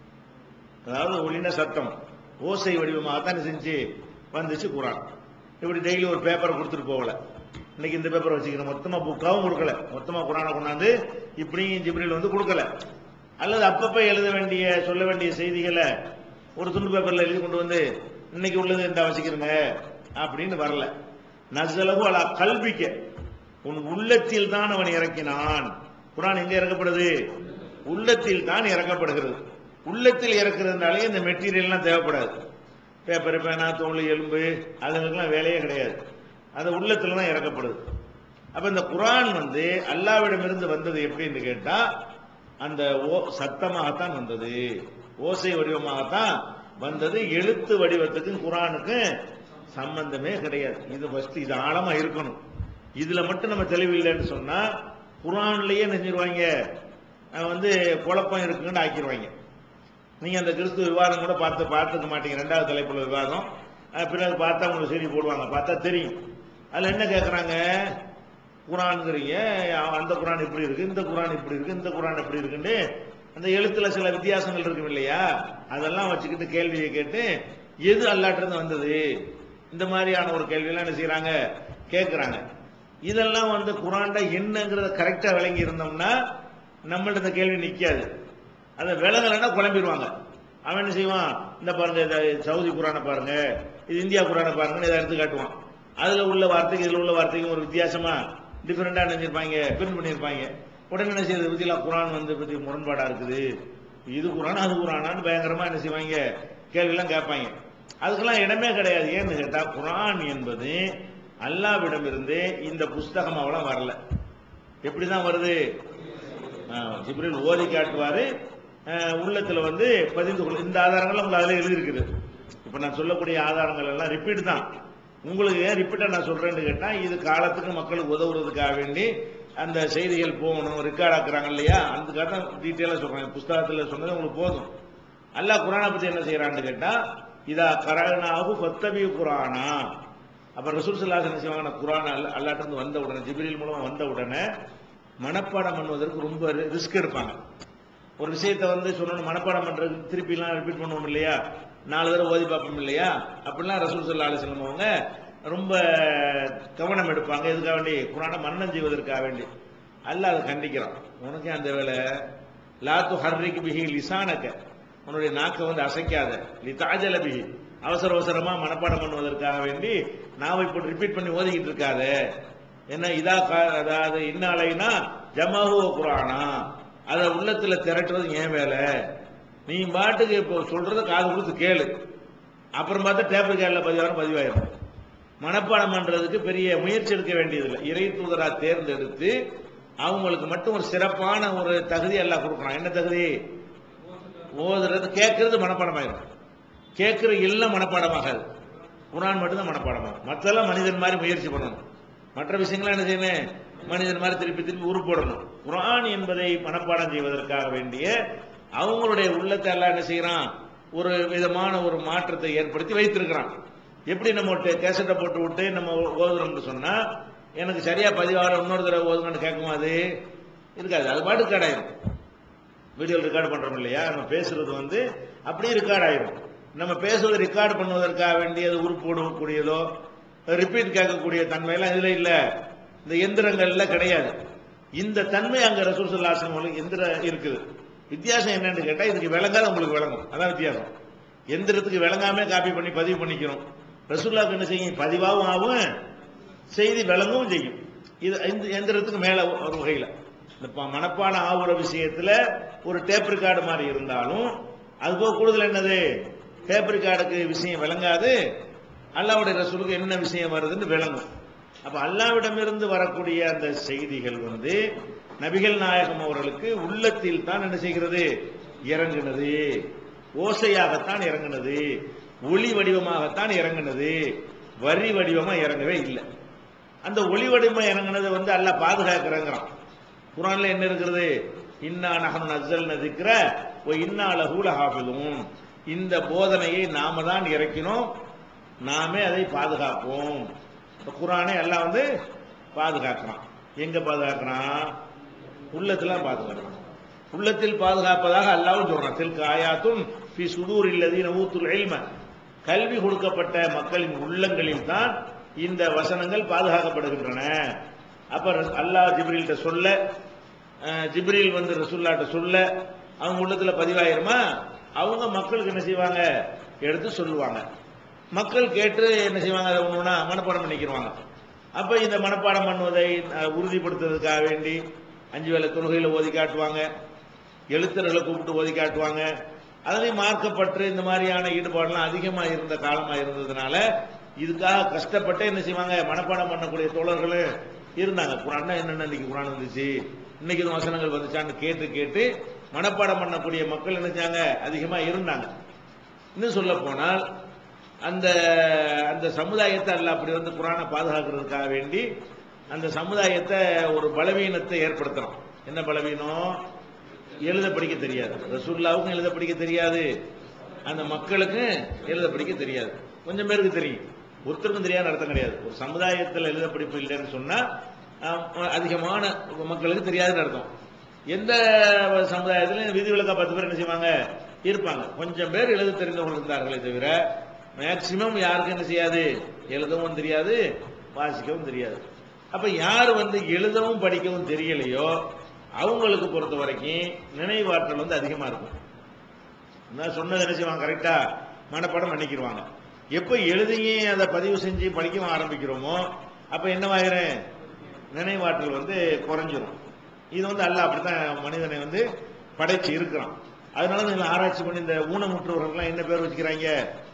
அதாவது ஒளின சத்தம் ஓசை வடிவமாக தான் செஞ்சு வந்துச்சு குரான் இப்படி டெய்லி ஒரு பேப்பரை கொடுத்துட்டு போகல இன்னைக்கு இந்த பேப்பரை வச்சுக்கிறோம் மொத்தமா புக்காவும் கொடுக்கல மொத்தமா குரானை கொண்டாந்து இப்படியும் ஜிப்ரில் வந்து கொடுக்கல அல்லது அப்பப்ப எழுத வேண்டிய சொல்ல வேண்டிய செய்திகளை ஒரு துண்டு பேப்பர்ல எழுதி கொண்டு வந்து இன்னைக்கு உள்ளது இந்த வச்சுக்கிறங்க அப்படின்னு வரல நசலகு அலா கல்விக்க உன் உள்ளத்தில் தான் அவன் இறக்கினான் குரான் எங்க இறக்கப்படுது உள்ளத்தில் தான் இறக்கப்படுகிறது உள்ளத்தில் இறக்குறதுனாலே இந்த மெட்டீரியல்லாம் தேவைப்படாது பேப்பர் பேனா தோல் எலும்பு அதுங்களுக்கெல்லாம் வேலையே கிடையாது அது உள்ளத்துல தான் இறக்கப்படுது அப்ப இந்த குரான் வந்து அல்லாவிடமிருந்து வந்தது எப்படின்னு கேட்டா அந்த ஓ சத்தமாகத்தான் வந்தது ஓசை வடிவமாகத்தான் வந்தது எழுத்து வடிவத்துக்கும் குரானுக்கும் சம்பந்தமே கிடையாது இது ஃபர்ஸ்ட் இது ஆழமா இருக்கணும் இதுல மட்டும் நம்ம தெளிவில்லைன்னு சொன்னா குரான்லயே நெஞ்சிருவாங்க வந்து குழப்பம் இருக்குன்னு ஆக்கிடுவாங்க நீங்க அந்த கிறிஸ்துவ விவாதம் கூட பார்த்து பார்த்துக்க மாட்டீங்க ரெண்டாவது தலைப்புல விவாதம் அஹ் பிறகு பார்த்தா உங்களுக்கு செய்தி போடுவாங்க பார்த்தா தெரியும் அதுல என்ன கேட்கறாங்க குரான்ங்கிறீங்க அந்த குரான் இப்படி இருக்கு இந்த குரான் இப்படி இருக்கு இந்த குரான் இப்படி இருக்குன்னு அந்த எழுத்துல சில வித்தியாசங்கள் இருக்கும் இல்லையா அதெல்லாம் வச்சுக்கிட்டு கேள்வியை கேட்டு எது அல்லாட்டிருந்து வந்தது இந்த மாதிரியான ஒரு கேள்வியெல்லாம் என்ன செய்யறாங்க கேட்கறாங்க இதெல்லாம் வந்து குரான்ல என்னங்கிறத கரெக்டா விளங்கி இருந்தோம்னா நம்மள்ட்ட இந்த கேள்வி நிக்காது அதை விளங்கலைன்னா குழம்பிடுவாங்க அவன் என்ன செய்வான் இந்த பாருங்க இந்த சவுதி குரானை பாருங்க இது இந்தியா குரானை பாருங்கன்னு இதை எடுத்து காட்டுவான் அதுல உள்ள வார்த்தைக்கு இதுல உள்ள வார்த்தைக்கும் ஒரு வித்தியாசமா டிஃபரெண்டா நினைச்சிருப்பாங்க பிரிண்ட் பண்ணியிருப்பாங்க உடனே என்ன செய்யறது பத்திலாம் குரான் வந்து பத்தி முரண்பாடா இருக்குது இது குரான் அது குரானான்னு பயங்கரமா என்ன செய்வாங்க கேள்வியெல்லாம் கேட்பாங்க அதுக்கெல்லாம் இடமே கிடையாது ஏன்னு கேட்டா குரான் என்பது அல்லாவிடமிருந்து இந்த புஸ்தகம் அவ்வளோ வரல எப்படிதான் வருது ஆஹ் ஜிப்ரீல் ஓதி காட்டுவாரு ஆஹ் உள்ளத்துல வந்து பதிந்து கொள்ள இந்த ஆதாரங்கள் உங்களுக்கு அதுல எழுதி இருக்குது இப்ப நான் சொல்லக்கூடிய ஆதாரங்கள் எல்லாம் ரிப்பீட் தான் உங்களுக்கு ஏன் ரிப்பீட்டா நான் சொல்றேன்னு கேட்டா இது காலத்துக்கு மக்களுக்கு உதவுறதுக்காக வேண்டி அந்த செய்திகள் போகணும் ரெக்கார்ட் ஆக்குறாங்க இல்லையா அதுக்காக தான் டீட்டெயிலா சொல்றேன் புஸ்தகத்துல சொன்னது உங்களுக்கு போதும் அல்லாஹ் குரானை பத்தி என்ன செய்யறான்னு கேட்டா இதா கரகனாவு பத்தபி குரானா அப்ப ரசூல் சல்லாஸ் என்ன செய்வாங்க குரான் அல்லாட்ட இருந்து வந்த உடனே ஜிப்ரீல் மூலமா வந்த உடனே மனப்பாடம் பண்ணுவதற்கு ரொம்ப ரிஸ்க் எடுப்பாங்க ஒரு விஷயத்தை வந்து சொல்லணும் மனப்பாடம் பண்றது திருப்பி எல்லாம் ரிப்பீட் பண்ணுவோம் இல்லையா நாலு தடவை ஓதி பார்ப்போம் இல்லையா அப்படிலாம் ரசூல் சல்லா அலிஸ்லம் அவங்க ரொம்ப கவனம் எடுப்பாங்க எதுக்காக வேண்டி குரானை மன்னன் செய்வதற்காக வேண்டி அல்லாஹ் அதை கண்டிக்கிறான் உனக்கே அந்த வேலை லாத்து ஹர்ரிக்கு பிஹி லிசானக்க உன்னுடைய நாக்கை வந்து அசைக்காத லிதாஜல பிஹி அவசர அவசரமா மனப்பாடம் பண்ணுவதற்காக வேண்டி நாவை போட்டு ரிப்பீட் பண்ணி ஓதிக்கிட்டு இருக்காத என்ன இதா கா- அதாவது இன்னாலைனா ஜமாஹு குரானா அதை உள்ளத்துல திரட்டுறது ஏன் வேலை நீ பாட்டுக்கு இப்போ சொல்றத காது கொடுத்து கேளு அப்புறம் பார்த்தா டேப் கேள்ல பதிவாரம் பதிவாயிரும் மனப்பாடம் பண்றதுக்கு பெரிய முயற்சி எடுக்க வேண்டியதில்லை இறை தூதரா தேர்ந்தெடுத்து அவங்களுக்கு மட்டும் ஒரு சிறப்பான ஒரு தகுதி எல்லாம் கொடுக்குறான் என்ன தகுதி ஓதுறது கேட்கறது மனப்பாடம் ஆயிரும் கேட்கிற எல்லாம் மனப்பாடமாகாது குரான் மட்டும்தான் மனப்பாடமாகும் மற்றெல்லாம் மனிதன் மாதிரி முயற்சி பண்ணணும் மற்ற விஷயங்கள்லாம் என்ன செய்யணும் மனிதன் மாதிரி திருப்பி திருப்பி உருப்படணும் குரான் என்பதை மனப்பாடம் செய்வதற்காக வேண்டிய அவங்களுடைய உள்ளத்தை எல்லாம் என்ன செய்யறான் ஒரு விதமான ஒரு மாற்றத்தை ஏற்படுத்தி வைத்திருக்கிறான் எப்படி நம்ம கேசட்டை போட்டு விட்டு நம்ம ஓதுறோம்னு சொன்னா எனக்கு சரியா பதிவாக இன்னொரு தடவை ஓதுங்கன்னு கேட்குமா அது இருக்காது அது பாட்டு கடாயிரும் வீடியோ ரெக்கார்டு பண்றோம் இல்லையா நம்ம பேசுறது வந்து அப்படியே ரெக்கார்ட் ஆயிரும் நம்ம பேசுவது ரெக்கார்டு பண்ணுவதற்காக வேண்டியது உருப்போடக்கூடியதோ ரிப்பீட் கேட்கக்கூடிய தன்மையெல்லாம் இதுல இல்ல இந்த எந்திரங்கள்ல கிடையாது இந்த தன்மை அங்க ரசூல் சல்லாசன் எந்திர இருக்குது வித்தியாசம் என்னன்னு கேட்டா இதுக்கு விளங்காத உங்களுக்கு விளங்கும் அதான் வித்தியாசம் எந்திரத்துக்கு விளங்காம காப்பி பண்ணி பதிவு பண்ணிக்கிறோம் ரசூல்லாக்கு என்ன செய்யும் பதிவாகவும் ஆகும் செய்தி விளங்கவும் செய்யும் இது இந்த எந்திரத்துக்கு மேல ஒரு வகையில இந்த ப- மனப்பாடம் ஆகுற விஷயத்துல ஒரு டேப் ரெக்கார்டு மாதிரி இருந்தாலும் அது போக கூடுதல் என்னது டேப் ரெக்கார்டுக்கு விஷயம் விளங்காது அல்லாவுடைய ரசூலுக்கு என்ன விஷயம் வருதுன்னு விளங்கும் அப்ப அல்லாவிடமிருந்து வரக்கூடிய அந்த செய்திகள் வந்து நபிகள் நாயகம் அவர்களுக்கு உள்ளத்தில் தான் என்ன செய்கிறது இறங்குனது ஓசையாகத்தான் இறங்குனது ஒளி வடிவமாகத்தான் இறங்குனது வரி வடிவமா இறங்கவே இல்லை அந்த ஒளி வடிவமா இறங்குனது வந்து அல்லாஹ் பாதுகாக்கிறங்கிறான் குரான்ல என்ன இருக்கிறது இன்னா நகன் நஸ்ஸல் நதிக்கிற ஓ இன்னா லஹூல ஹாஃபிதும் இந்த போதனையை நாம தான் இறக்கினோம் நாமே அதை பாதுகாப்போம் இப்ப குரானை எல்லாம் வந்து பாதுகாக்கிறான் எங்க பாதுகாக்கிறான் உள்ளத்துல பாதுகாக்கிறான் உள்ளத்தில் பாதுகாப்பதாக அல்லாவும் சொல்றான் தில்க ஆயாத்தும் ஃபி சுதூர் இல்லதீன ஊத்துல் இல்ம கல்வி கொடுக்கப்பட்ட மக்களின் உள்ளங்களில் தான் இந்த வசனங்கள் பாதுகாக்கப்படுகின்றன அப்ப ரஸ்- அல்லாஹ் ஜிப்ரீல்கிட்ட சொல்ல அஹ், ஜிப்ரீல் வந்து ரசூல்லாட்ட சொல்ல அவங்க உள்ளத்துல பதிவாயிருமா அவங்க மக்களுக்கு என்ன செய்வாங்க எடுத்து சொல்லுவாங்க மக்கள் கேட்டு என்ன செய்வாங்க அதை ஒண்ணு ஒண்ணா மனப்பாடம் பண்ணிக்கிடுவாங்க அப்ப இந்த மனப்பாடம் பண்ணுவதை அஹ், உறுதிப்படுத்துறதுக்காக வேண்டி அஞ்சு வேளை தொழுகையில ஓதி காட்டுவாங்க எழுத்தர்களை கூப்பிட்டு ஓதி காட்டுவாங்க அதுலயும் மார்க்கப்பற்று இந்த மாதிரியான ஈடுபாடுலாம் அதிகமா இருந்த காலமா இருந்ததுனால இதுக்காக கஷ்டப்பட்டு என்ன செய்வாங்க மனப்பாடம் பண்ணக்கூடிய தோழர்கள் இருந்தாங்க குரான் என்னென்ன இன்னைக்கு குரான் வந்துச்சு இன்னைக்கு இது வசனங்கள் வந்துச்சான்னு கேட்டு கேட்டு மனப்பாடம் பண்ணக்கூடிய மக்கள் என்ன செஞ்சாங்க அதிகமா இருந்தாங்க இன்னும் சொல்ல போனால் அந்த அந்த சமுதாயத்தை அல்ல அப்படி வந்து குரானை பாதுகாக்கிறதுக்காக வேண்டி அந்த சமுதாயத்தை ஒரு பலவீனத்தை ஏற்படுத்துறோம் என்ன பலவீனம் எழுத படிக்க தெரியாது ரசூல்லாவுக்கும் எழுத படிக்க தெரியாது அந்த மக்களுக்கு எழுத படிக்க தெரியாது கொஞ்சம் பேருக்கு தெரியும் ஒருத்தருக்கும் தெரியாத அர்த்தம் கிடையாது ஒரு சமுதாயத்தில் எழுத படிப்பு இல்லைன்னு சொன்னா அஹ், அதிகமான மக்களுக்கு தெரியாதுன்னு அர்த்தம் எந்த சமுதாயத்திலும் விதிவிலக்கா பத்து பேர் என்ன செய்வாங்க இருப்பாங்க கொஞ்சம் பேர் எழுத தெரிந்தவர்கள் இருந்தார்களே தவிர மேக்சிமம் யாருக்கும் என்ன செய்யாது எழுதவும் தெரியாது வாசிக்கவும் தெரியாது அப்ப யார் வந்து எழுதவும் படிக்கவும் தெரியலையோ அவங்களுக்கு பொறுத்த வரைக்கும் நினைவாற்றல் வந்து அதிகமா இருக்கும் நான் சொன்னது என்ன செய்வாங்க கரெக்டா மனப்பாடம் பண்ணிக்கிடுவாங்க எப்ப எழுதியும் அதை பதிவு செஞ்சு படிக்கவும் ஆரம்பிக்கிறோமோ அப்ப என்னவாகிறேன் நினைவாற்றல் வந்து குறைஞ்சிரும் இது வந்து அல்ல அப்படித்தான் மனிதனை வந்து படைச்சு இருக்கிறான் அதனால நீங்க ஆராய்ச்சி பண்ணி இந்த ஊனமுற்றவர்கள்லாம் என்ன பேர் வச்சுக்கிறாங்க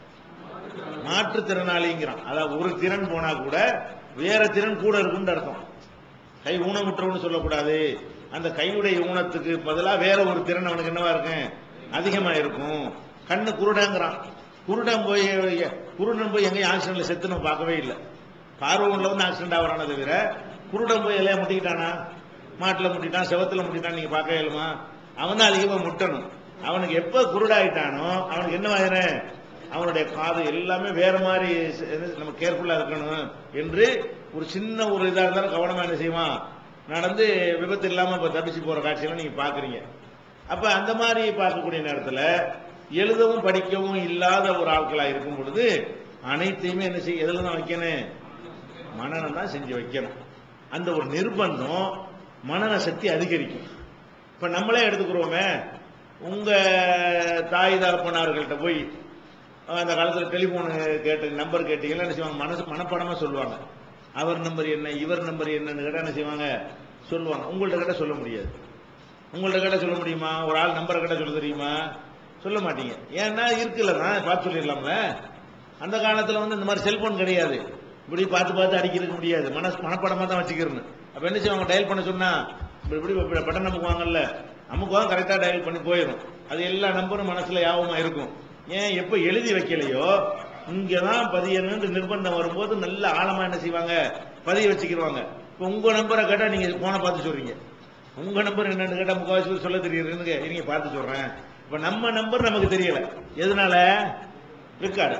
மாற்றுத்திறனாளிங்கிறான் அதாவது ஒரு திறன் போனா கூட வேற திறன் கூட இருக்குன்னு அர்த்தம் கை ஊனமுற்றவன்னு சொல்லக்கூடாது அந்த கையுடைய ஊனத்துக்கு பதிலா வேற ஒரு திறன் அவனுக்கு என்னவா இருக்கும் அதிகமா இருக்கும் கண்ணு குருடங்கிறான் குருடன் போய் குருடன் போய் எங்கேயும் ஆக்சிடென்ட்ல செத்து நம்ம பார்க்கவே இல்லை பார்வை உள்ளவன் ஆக்சிடென்ட் ஆகிறானே தவிர குருடன் போய் எல்லாம் முட்டிக்கிட்டானா மாட்டுல முட்டிட்டான் செவத்துல முட்டிட்டான் நீங்க பார்க்கவே இல்லைமா அவன் தான் அதிகமா முட்டணும் அவனுக்கு எப்ப குருடாயிட்டானோ அவனுக்கு என்ன ஆயிரம் அவனுடைய காது எல்லாமே வேற மாதிரி செ- என்ன நம்ம கேர்ஃபுல்லா இருக்கணும் என்று ஒரு சின்ன ஒரு இதா இருந்தாலும் கவனமா என்ன செய்வான் நடந்து விபத்து இல்லாம இப்ப தப்பிச்சு போற காட்சியெல்லாம் நீங்க பாக்குறீங்க அப்ப அந்த மாதிரி பார்க்கக்கூடிய நேரத்துல எழுதவும் படிக்கவும் இல்லாத ஒரு ஆட்களா இருக்கும் பொழுது அனைத்தையுமே என்ன செய்ய எதுல தான் வைக்கணும் மனநம் தான் செஞ்சு வைக்கணும் அந்த ஒரு நிர்பந்தம் மனன சக்தி அதிகரிக்கும் இப்ப நம்மளே எடுத்துக்கிறோமே உங்க தாய் தகப்பனார்கள்ட்ட போய் அந்த காலத்துல டெலிபோன் கேட்ட நம்பர் கேட்டீங்கன்னா என்ன செய்வாங்க மனசு மனப்படமா சொல்லுவாங்க அவர் நம்பர் என்ன இவர் நம்பர் என்னன்னு கேட்டா என்ன செய்வாங்க சொல்லுவாங்க உங்கள்ட்ட கேட்ட சொல்ல முடியாது உங்கள்ட்ட கேட்ட சொல்ல முடியுமா ஒரு ஆள் நம்பரை கேட்ட சொல்ல தெரியுமா சொல்ல மாட்டீங்க ஏன்னா இருக்குல்ல தான் பார்த்து சொல்லிடலாம்ல அந்த காலத்துல வந்து இந்த மாதிரி செல்போன் கிடையாது இப்படி பார்த்து பார்த்து அடிக்கிறதுக்கு முடியாது மனசு மனப்படமா தான் வச்சுக்கிறேன்னு அப்ப என்ன செய்வாங்க டயல் பண்ண சொன்னா இப்படி இப்படி இப்படி பட்டன் நமக்குவாங்கல்ல நமக்குவாங்க கரெக்டா டயல் பண்ணி போயிடும் அது எல்லா நம்பரும் மனசுல யாபமா இருக்கும் ஏன் எப்ப எழுதி வைக்கலையோ இங்கதான் பதியணும்னு நிர்பந்தம் வரும்போது நல்ல ஆழமா என்ன செய்வாங்க பதிய வச்சுக்கிடுவாங்க இப்ப உங்க நம்பரை கேட்டா நீங்க போனை பார்த்து சொல்றீங்க உங்க நம்பர் என்னன்னு கேட்டா முக்காவாசி பேர் சொல்ல தெரியுதுன்னு இருங்க பார்த்து சொல்றேன் இப்ப நம்ம நம்பர் நமக்கு தெரியல எதனால ரெக்கார்டு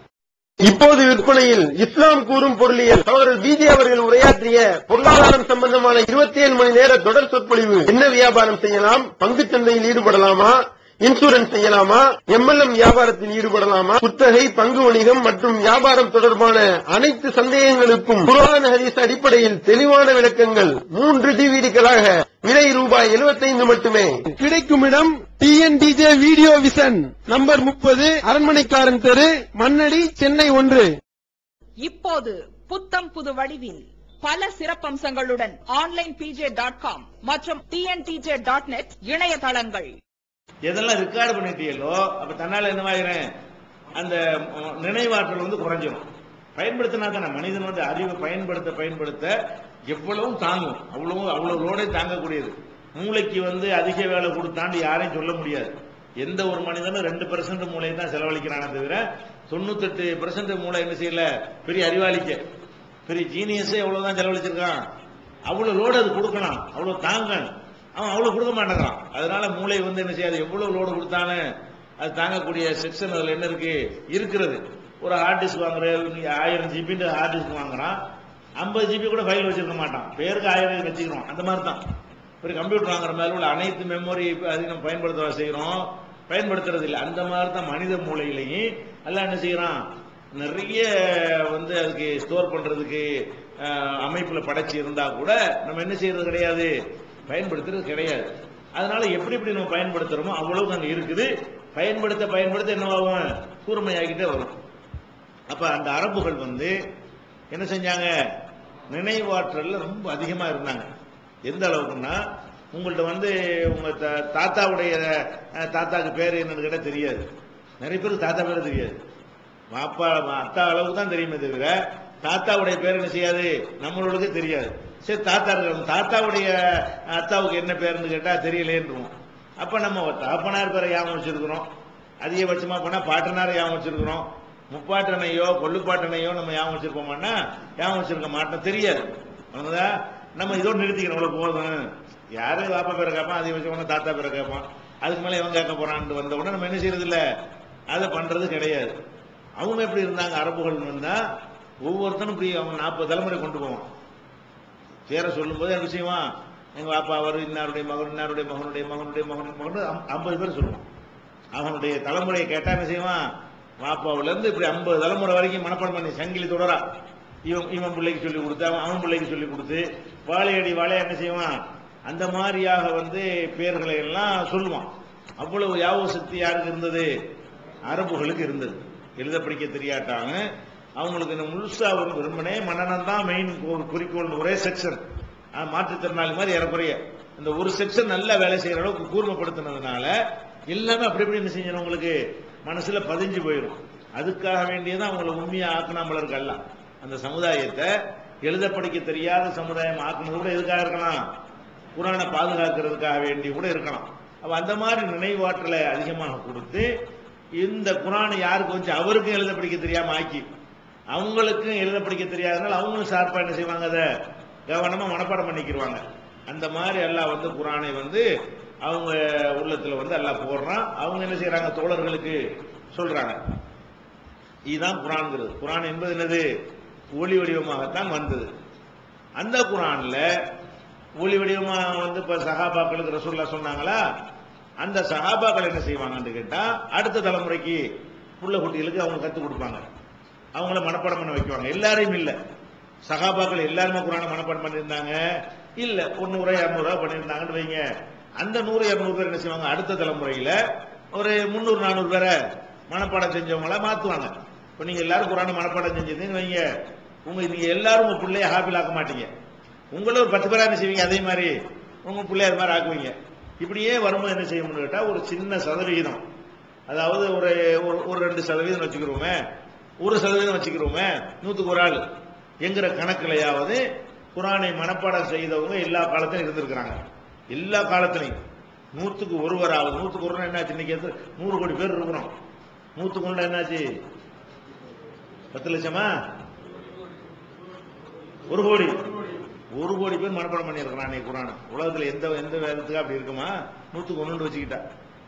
இப்போது விற்பனையில் இஸ்லாம் கூறும் பொருளியல் சகோதரர் பிஜே அவர்கள் உரையாற்றிய பொருளாதாரம் சம்பந்தமான இருபத்தி ஏழு மணி நேர தொடர் சொற்பொழிவு என்ன வியாபாரம் செய்யலாம் பங்குச் சந்தையில் ஈடுபடலாமா இன்சூரன்ஸ் செய்யலாமா எம்எல்எம் வியாபாரத்தில் ஈடுபடலாமா குத்தகை பங்கு வணிகம் மற்றும் வியாபாரம் தொடர்பான அனைத்து சந்தேகங்களுக்கும் குர்ஆன் ஹதீஸ் அடிப்படையில் தெளிவான விளக்கங்கள் மூன்று டிவிடிகளாக விலை ரூபாய் 75 மட்டுமே கிடைக்கும் இடம் டிஎன்டிஜே வீடியோ விசன் நம்பர் முப்பது அரண்மனைக்காரன் தெரு மண்ணடி சென்னை ஒன்று இப்போது புத்தம் புது வடிவில் பல சிறப்பம்சங்களுடன் ஆன்லைன் பிஜே டாட் காம் மற்றும் டிஎன்டிஜே டாட் நெட் இணையதளங்கள் எதெல்லாம் ரெக்கார்டு பண்ணிட்டீங்களோ அப்ப தன்னால என்னவாயிரும் அந்த ம், நினைவாற்றல் வந்து குறைஞ்சிரும் பயன்படுத்தினா தானே மனிதன் வந்து அறிவை பயன்படுத்த பயன்படுத்த எவ்வளவும் தாங்கும் அவ்வளவு அவ்வளவு லோடே தாங்கக்கூடியது மூளைக்கு வந்து அதிக வேலை கொடுத்தாண்டு யாரையும் சொல்ல முடியாது எந்த ஒரு மனிதனும் ரெண்டு பெர்சன்ட் மூளையை தான் செலவழிக்கிறானே தவிர தொண்ணூத்தெட்டு பெர்சன்ட் மூளை என்ன செய்யல பெரிய அறிவாளிக்க பெரிய ஜீனியஸே எவ்வளவுதான் செலவழிச்சிருக்கான் அவ்வளவு லோடு அது கொடுக்கலாம் அவ்வளவு தாங்க அவன் அவ்வளவு கொடுக்க மாட்டேங்கிறான் அதனால மூளை வந்து என்ன செய்யாது எவ்வளவு லோடு கொடுத்தாலும் அது தாங்கக்கூடிய செக்ஷன் அதுல என்ன இருக்கு இருக்கிறது ஒரு ஹார்ட் டிஸ்க் வாங்குற நீங்க ஆயிரம் ஜிபின்னு ஹார்ட் டிஸ்க் வாங்குறான் ஐம்பது ஜிபி கூட ஃபைல் வச்சிருக்க மாட்டான் பேருக்கு ஆயிரம் வச்சுக்கிறோம் அந்த மாதிரி தான் ஒரு கம்ப்யூட்டர் வாங்குற மேல உள்ள அனைத்து மெமரி அது நம்ம பயன்படுத்த செய்யறோம் பயன்படுத்துறது இல்லை அந்த மாதிரி தான் மனித மூளையிலையும் எல்லாம் என்ன செய்யறான் நிறைய வந்து அதுக்கு ஸ்டோர் பண்றதுக்கு அஹ், அமைப்புல படைச்சு இருந்தா கூட நம்ம என்ன செய்யறது கிடையாது பயன்படுத்துறது கிடையாது அதனால எப்படி எப்படி நம்ம பயன்படுத்துறோமோ அவ்வளவு அங்க இருக்குது பயன்படுத்த பயன்படுத்த என்னவாகும் கூர்மையாகிட்டே வரும் அப்ப அந்த அரபுகள் வந்து என்ன செஞ்சாங்க நினைவாற்றல்ல ரொம்ப அதிகமா இருந்தாங்க எந்த அளவுக்குன்னா உங்கள்ட்ட வந்து உங்க த- தாத்தாவுடைய அஹ், தாத்தாக்கு பேர் என்னன்னு கேட்டா தெரியாது நிறைய பேருக்கு தாத்தா பேர் தெரியாது மாப்பா அத்தா அளவுக்கு தான் தெரியுமே தவிர தாத்தாவுடைய பேர் என்ன செய்யாது நம்மளோடது தெரியாது சரி தாத்தா இருக்காங்க தாத்தாவுடைய அத்தாவுக்கு என்ன பேருன்னு கேட்டா தெரியலேன்றுவோம் அப்ப நம்ம தாப்பனார் பேரை ஞாபகம் வச்சிருக்கிறோம் அதிகபட்சமா போனா பாட்டனாரை ஞாபகம் வச்சிருக்கிறோம் முப்பாட்டனையோ கொள்ளுப்பாட்டனையோ நம்ம ஞாபகம் வச்சிருப்போமான்னா ஞாபகம் வச்சிருக்க மாட்டோம் தெரியாது அவங்கதான் நம்ம இதோட நிறுத்திக்கணும் இவ்வளவு போதும் யாரு பாப்பா பேரை கேட்பான் அதிகபட்சமான தாத்தா பேரை கேட்பான் அதுக்கு மேல இவன் கேட்க போறான்னு வந்த உடனே நம்ம என்ன செய்யறது இல்ல அதை பண்றது கிடையாது அவங்க எப்படி இருந்தாங்க அரபுகள் வந்தா ஒவ்வொருத்தனும் இப்படி அவங்க நாற்பது தலைமுறை கொண்டு போவான் பேரை சொல்லும்போது என்ன செய்வான் எங்க பாப்பா அவர் இன்னாருடைய மகன் இன்னாருடைய மகனுடைய மகனுடைய மகனுடைய மகன் ஐம்பது பேர் சொல்லுவான் அவனுடைய தலைமுறையை கேட்டா என்ன செய்வான் பாப்பாவுல இருந்து இப்படி ஐம்பது தலைமுறை வரைக்கும் மனப்பாடம் பண்ணி சங்கிலி தொடரா இவன் இவன் பிள்ளைக்கு சொல்லி கொடுத்து அவன் அவன் பிள்ளைக்கு சொல்லி கொடுத்து வாழையடி வாழையா என்ன செய்வான் அந்த மாதிரியாக வந்து பேர்களை எல்லாம் சொல்லுவான் அவ்வளவு யாபக சக்தி யாருக்கு இருந்தது அரபுகளுக்கு இருந்தது எழுத படிக்க தெரியாட்டாங்க அவங்களுக்கு இந்த முழுசா ஒரு விரும்பினே மன்னனம் தான் மெயின் குறிக்கோள் ஒரே செக்ஷன் மாற்றுத்திறனாளி மாதிரி ஏறக்குறைய இந்த ஒரு செக்ஷன் நல்லா வேலை செய்யற அளவுக்கு கூர்மைப்படுத்தினதுனால எல்லாமே அப்படி இப்படி என்ன செஞ்சணும் உங்களுக்கு மனசுல பதிஞ்சு போயிடும் அதுக்காக வேண்டியதான் அவங்களை உண்மையா ஆக்கினாமலருக்கு அல்ல அந்த சமுதாயத்தை எழுத படிக்க தெரியாத சமுதாயம் ஆக்குனது கூட எதுக்காக இருக்கலாம் குரானை பாதுகாக்கிறதுக்காக வேண்டி கூட இருக்கலாம் அப்ப அந்த மாதிரி நினைவாற்றலை அதிகமாக கொடுத்து இந்த குரானை யாருக்கு வந்து அவருக்கும் எழுத படிக்க தெரியாம ஆக்கி அவங்களுக்கும் எழுத படிக்க தெரியாதனால அவங்களும் ஷார்ப்பா என்ன செய்வாங்க அதை கவனமா மனப்பாடம் பண்ணிக்கிருவாங்க அந்த மாதிரி எல்லாம் வந்து குரானை வந்து அவங்க உள்ளத்துல வந்து எல்லாம் போடுறான் அவங்க என்ன செய்யறாங்க தோழர்களுக்கு சொல்றாங்க இதுதான் குரான்ங்கிறது குரான் என்பது என்னது ஒளி வடிவமாகத்தான் வந்தது அந்த குரான்ல ஒளி வடிவமா வந்து இப்ப சஹாபாக்களுக்கு ரசூல்லா சொன்னாங்களா அந்த சஹாபாக்கள் என்ன செய்வாங்கன்னு கேட்டா அடுத்த தலைமுறைக்கு புள்ள குட்டிகளுக்கு அவங்க கத்துக் கொடுப்பாங்க அவங்கள மனப்பாடம் பண்ண வைக்குவாங்க எல்லாரையும் இல்ல சகாபாக்கள் எல்லாருமே குரான மனப்பாடம் பண்ணியிருந்தாங்க இல்ல ஒரு நூறு இரநூறு ரூபா பண்ணியிருந்தாங்கன்னு வைங்க அந்த நூறு இரநூறு பேர் என்ன செய்வாங்க அடுத்த தலைமுறையில ஒரு முந்நூறு நானூறு பேரை மனப்பாடம் செஞ்சவங்கள மாத்துவாங்க இப்ப நீங்க எல்லாரும் குரான மனப்பாடம் செஞ்சிருந்தீங்கன்னு வைங்க உங்க நீங்க எல்லாரும் உங்க பிள்ளைய ஹாப்பில் ஆக்க மாட்டீங்க உங்கள ஒரு பத்து பேரா என்ன செய்வீங்க அதே மாதிரி உங்க பிள்ளையார் மாதிரி ஆக்குவீங்க இப்படியே வரும்போது என்ன செய்யணும்னு கேட்டா ஒரு சின்ன சதவிகிதம் அதாவது ஒரு ஒரு- ஒரு ரெண்டு சதவீதம் வச்சுக்கிறோமே ஒரு சதவீதம் வச்சுக்கிறோமே நூத்துக்கு ஒரு ஆள் என்கிற கணக்குலையாவது குரானை மனப்பாடம் செய்தவங்க எல்லா காலத்திலும் இருந்திருக்கிறாங்க எல்லா காலத்திலையும் நூத்துக்கு ஒருவராவது நூத்துக்கு ஒரு என்னாச்சு இன்னைக்கு எத்தனை- நூறு கோடி பேர் இருக்கிறோம் நூத்துக்கு ஒன்று என்னாச்சு பத்து லட்சமா ஒரு கோடி ஒரு கோடி பேர் மனப்பாடம் பண்ணியிருக்கிறான் அன்னைக்கு குரான் உலகத்துல எந்த எந்த வேதத்துக்கு அப்படி இருக்குமா நூத்துக்கு ஒன்று வச்சுக்கிட்டா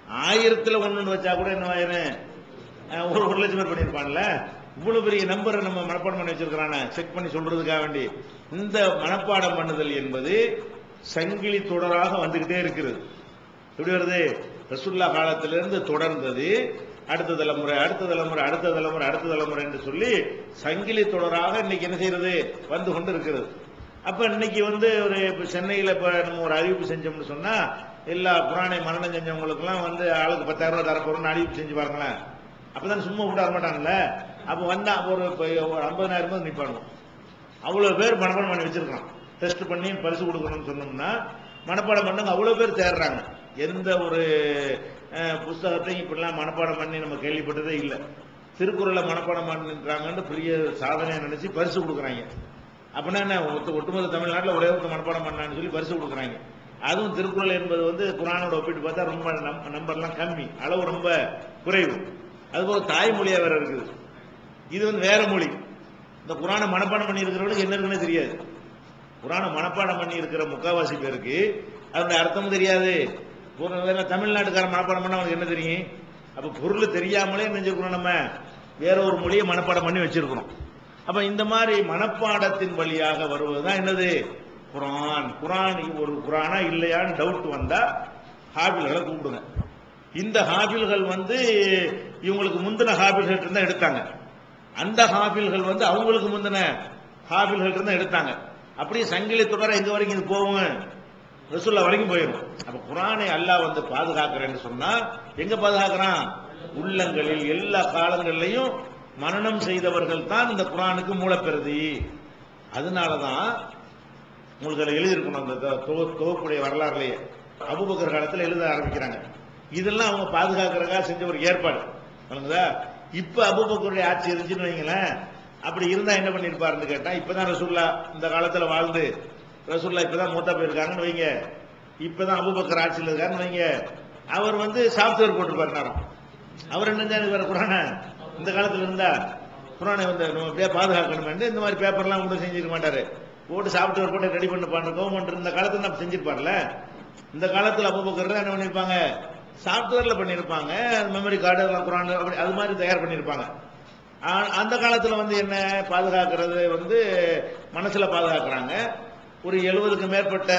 ஆயிரத்துல ஒண்ணு வச்சா கூட என்ன ஆயிரும் அஹ், ஒரு ஒரு லட்சம் பேர் பண்ணியிருப்பான்ல இவ்வளவு பெரிய நம்பரை நம்ம மனப்பாடம் பண்ணி வச்சிருக்கிறான செக் பண்ணி சொல்றதுக்காக வேண்டி இந்த மனப்பாடம் பண்ணுதல் என்பது சங்கிலி தொடராக வந்துகிட்டே இருக்கிறது எப்படி வருது ரசுல்லா காலத்திலிருந்து தொடர்ந்தது அடுத்த தலைமுறை அடுத்த தலைமுறை அடுத்த தலைமுறை அடுத்த தலைமுறை என்று சொல்லி சங்கிலி தொடராக இன்னைக்கு என்ன செய்யறது வந்து கொண்டு இருக்கிறது அப்ப இன்னைக்கு வந்து ஒரு இப்ப சென்னையில இப்ப நம்ம ஒரு அறிவிப்பு செஞ்சோம்னு சொன்னா எல்லா புராணை மரணம் செஞ்சவங்களுக்கு எல்லாம் வந்து ஆளுக்கு பத்தாயிரம் ரூபாய் தரப்போறோம்னு அறிவிப்பு செஞ்சு பாருங்களேன் அப்பதான் சும்மா விட்டு வர மாட்டாங்கல்ல அப்ப வந்தா ஒரு இப்ப ஒரு ஐம்பதாயிரம் பேர் நிப்பாங்க அவ்வளவு பேர் மனப்பாடம் பண்ணி வச்சிருக்கான் டெஸ்ட் பண்ணி பரிசு கொடுக்கணும்னு சொன்னோம்னா மனப்பாடம் பண்ணவங்க அவ்வளவு பேர் தேடுறாங்க எந்த ஒரு அஹ், புஸ்தகத்தையும் இப்படிலாம் மனப்பாடம் பண்ணி நம்ம கேள்விப்பட்டதே இல்லை திருக்குறளை மனப்பாடம் பண்ணிருக்காங்கன்னு பெரிய சாதனையை நினைச்சு பரிசு கொடுக்குறாங்க அப்படின்னா என்ன ஒட்டு- ஒட்டுமொத்த தமிழ்நாட்டில் ஒரே ஒருத்த மனப்பாடம் பண்ணான்னு சொல்லி பரிசு கொடுக்குறாங்க அதுவும் திருக்குறள் என்பது வந்து குரானோட ஒப்பிட்டு பார்த்தா ரொம்ப நம்- நம்பர்லாம் கம்மி அளவு ரொம்ப குறைவு அதுபோல தாய்மொழியா வேற இருக்குது இது வந்து வேற மொழி இந்த குரானை மனப்பாடம் பண்ணி இருக்கிறவங்களுக்கு என்ன இருக்குன்னு தெரியாது குரானை மனப்பாடம் பண்ணி இருக்கிற முக்காவாசி பேருக்கு அதனுடைய அர்த்தமும் தெரியாது ஒரு வேற தமிழ்நாட்டுக்காரன் மனப்பாடம் பண்ணா அவனுக்கு என்ன தெரியும் அப்ப பொருள் தெரியாமலே என்ன செஞ்சிருக்கிறோம் நம்ம வேற ஒரு மொழியை மனப்பாடம் பண்ணி வச்சிருக்கிறோம் அப்ப இந்த மாதிரி மனப்பாடத்தின் வழியாக வருவதுதான் என்னது குரான் குரான் ஒரு குரானா இல்லையான்னு டவுட் வந்தா ஹாபில்களை கூப்பிடுங்க இந்த ஹாபில்கள் வந்து இவங்களுக்கு முந்தின ஹாபில்கள் இருந்தா எடுத்தாங்க அந்த ஹாபில்கள் வந்து அவங்களுக்கு முந்தின ஹாபில்கள் இருந்தா எடுத்தாங்க அப்படியே சங்கிலி தொடர எங்க வரைக்கும் இது போகும் ரசூல்லா வரைக்கும் போயிடும் அப்ப குரானை அல்லாஹ் வந்து பாதுகாக்கிறேன்னு சொன்னா எங்க பாதுகாக்கிறான் உள்ளங்களில் எல்லா காலங்கள்லயும் மரணம் செய்தவர்கள் தான் இந்த குரானுக்கு மூலப்பிரதி அதனாலதான் உங்களுக்கு அதில் எழுதியிருக்கணும் அந்த தொ- தொ- தொகுப்புடைய வரலாறுலயே அபுபக்கர் காலத்துல எழுத ஆரம்பிக்கிறாங்க இதெல்லாம் அவங்க பாதுகாக்கிறதுக்காக செஞ்ச ஒரு ஏற்பாடு வழங்குதா இப்ப அபுபக்கருடைய ஆட்சி இருந்துச்சுன்னு வைங்களேன் அப்படி இருந்தா என்ன பண்ணிருப்பாருன்னு கேட்டா இப்பதான் ரசூல்லா இந்த காலத்துல வாழ்ந்து ரசூல்லா இப்பதான் மூத்தா போயிருக்காங்கன்னு வைங்க இப்பதான் அபுபக்கர் ஆட்சியில் இருக்காருன்னு வைங்க அவர் வந்து சாப்ட்வேர் போட்டுருப்பாரு நேரம் அவர் என்ன செஞ்சாரு வேற குரான இந்த காலத்துல இருந்தா குரானை வந்து நம்ம அப்படியே பாதுகாக்கணும் இந்த மாதிரி பேப்பர்லாம் கூட செஞ்சிருக்க மாட்டாரு போட்டு சாப்ட்வேர் போட்டு ரெடி பண்ண பாருங்க கவர்மெண்ட் இந்த காலத்துல நம்ம செஞ்சிருப்பார்ல இந்த காலத்துல அபுபக்கர் என்ன பண்ணிருப்பாங்க சாப்ட்வேர்ல பண்ணிருப்பாங்க மெமரி கார்டு எல்லாம் குரான் அப்படி அது மாதிரி தயார் பண்ணிருப்பாங்க ஆ- அந்த காலத்துல வந்து என்ன பாதுகாக்கிறது வந்து மனசுல பாதுகாக்கிறாங்க ஒரு எழுபதுக்கு மேற்பட்ட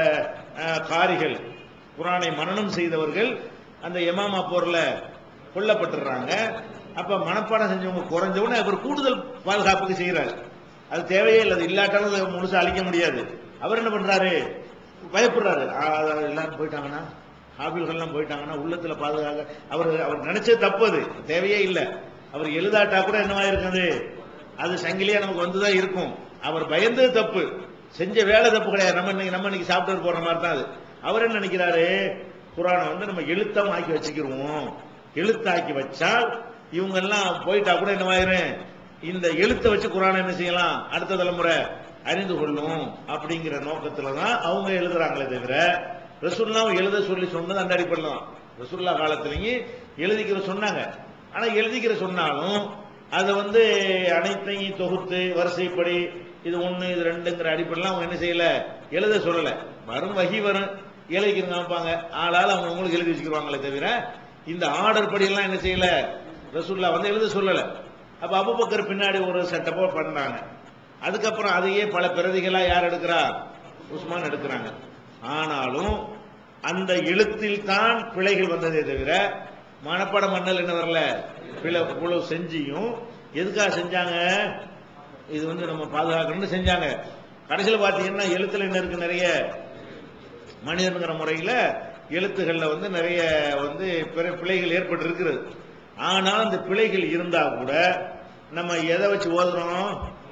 அஹ், காரிகள் குரானை மனனம் செய்தவர்கள் அந்த எமாமா போர்ல கொல்லப்பட்டுறாங்க அப்ப மனப்பாடம் செஞ்சவங்க குறைஞ்சவன அவர் கூடுதல் பாதுகாப்புக்கு செய்யறாரு அது தேவையே இல்லை அது இல்லாட்டாலும் அதை முழுசா அழிக்க முடியாது அவர் என்ன பண்றாரு பயப்படுறாரு ஆ, எல்லாரும் போயிட்டாங்கன்னா ஹாபில்கள்லாம் போயிட்டாங்கன்னா உள்ளத்துல பாதுகாக்க அவர் அவர் நினைச்சது தப்பு அது தேவையே இல்லை அவர் எழுதாட்டா கூட என்னவா இருக்குது அது சங்கிலியா நமக்கு வந்துதான் இருக்கும் அவர் பயந்தது தப்பு செஞ்ச வேலை தப்பு கிடையாது நம்ம இன்னைக்கு நம்ம இன்னைக்கு சாப்பிட்டு போற மாதிரி தான் அது அவர் என்ன நினைக்கிறாரு குரானை வந்து நம்ம எழுத்தம் ஆக்கி வச்சுக்கிருவோம் எழுத்தாக்கி வச்சால் இவங்க எல்லாம் போயிட்டா கூட என்னவாயிரும் இந்த எழுத்தை வச்சு குரானை என்ன செய்யலாம் அடுத்த தலைமுறை அறிந்து கொள்ளும் அப்படிங்கிற நோக்கத்துல தான் அவங்க எழுதுறாங்களே தவிர ரசூல்லாவும் எழுத சொல்லி சொன்னது அந்த அடிப்படையில் தான் ரசூல்லா காலத்திலேயும் எழுதிக்கிற சொன்னாங்க ஆனா எழுதிக்கிற சொன்னாலும் அதை வந்து அனைத்தையும் தொகுத்து வரிசைப்படி இது ஒண்ணு இது ரெண்டுங்கிற அடிப்படையில் அவங்க என்ன செய்யல எழுத சொல்லல வரும் வகி வரும் எழுதிக்கிற காமிப்பாங்க ஆளால் அவங்க உங்களுக்கு எழுதி வச்சுக்கிருவாங்களே தவிர இந்த ஆர்டர் படி எல்லாம் என்ன செய்யல ரசூல்லா வந்து எழுத சொல்லல அப்ப அபுபக்கர் பின்னாடி ஒரு செட்டப்போ பண்ணாங்க அதுக்கப்புறம் அதையே பல பிரதிகளா யார் எடுக்கிறா உஸ்மான் எடுக்கிறாங்க ஆனாலும் அந்த எழுத்தில் தான் பிழைகள் வந்ததே தவிர மனப்பாடம் மண்ணல் என்ன வரல பிழை இவ்வளவு செஞ்சியும் எதுக்காக செஞ்சாங்க இது வந்து நம்ம பாதுகாக்கணும்னு செஞ்சாங்க கடைசியில் பார்த்தீங்கன்னா எழுத்துல என்ன இருக்கு நிறைய மனிதனுங்கிற முறையில எழுத்துக்கள்ல வந்து நிறைய வந்து பிற பிழைகள் ஏற்பட்டு இருக்கிறது ஆனால் அந்த பிழைகள் இருந்தா கூட நம்ம எதை வச்சு ஓதுறோம்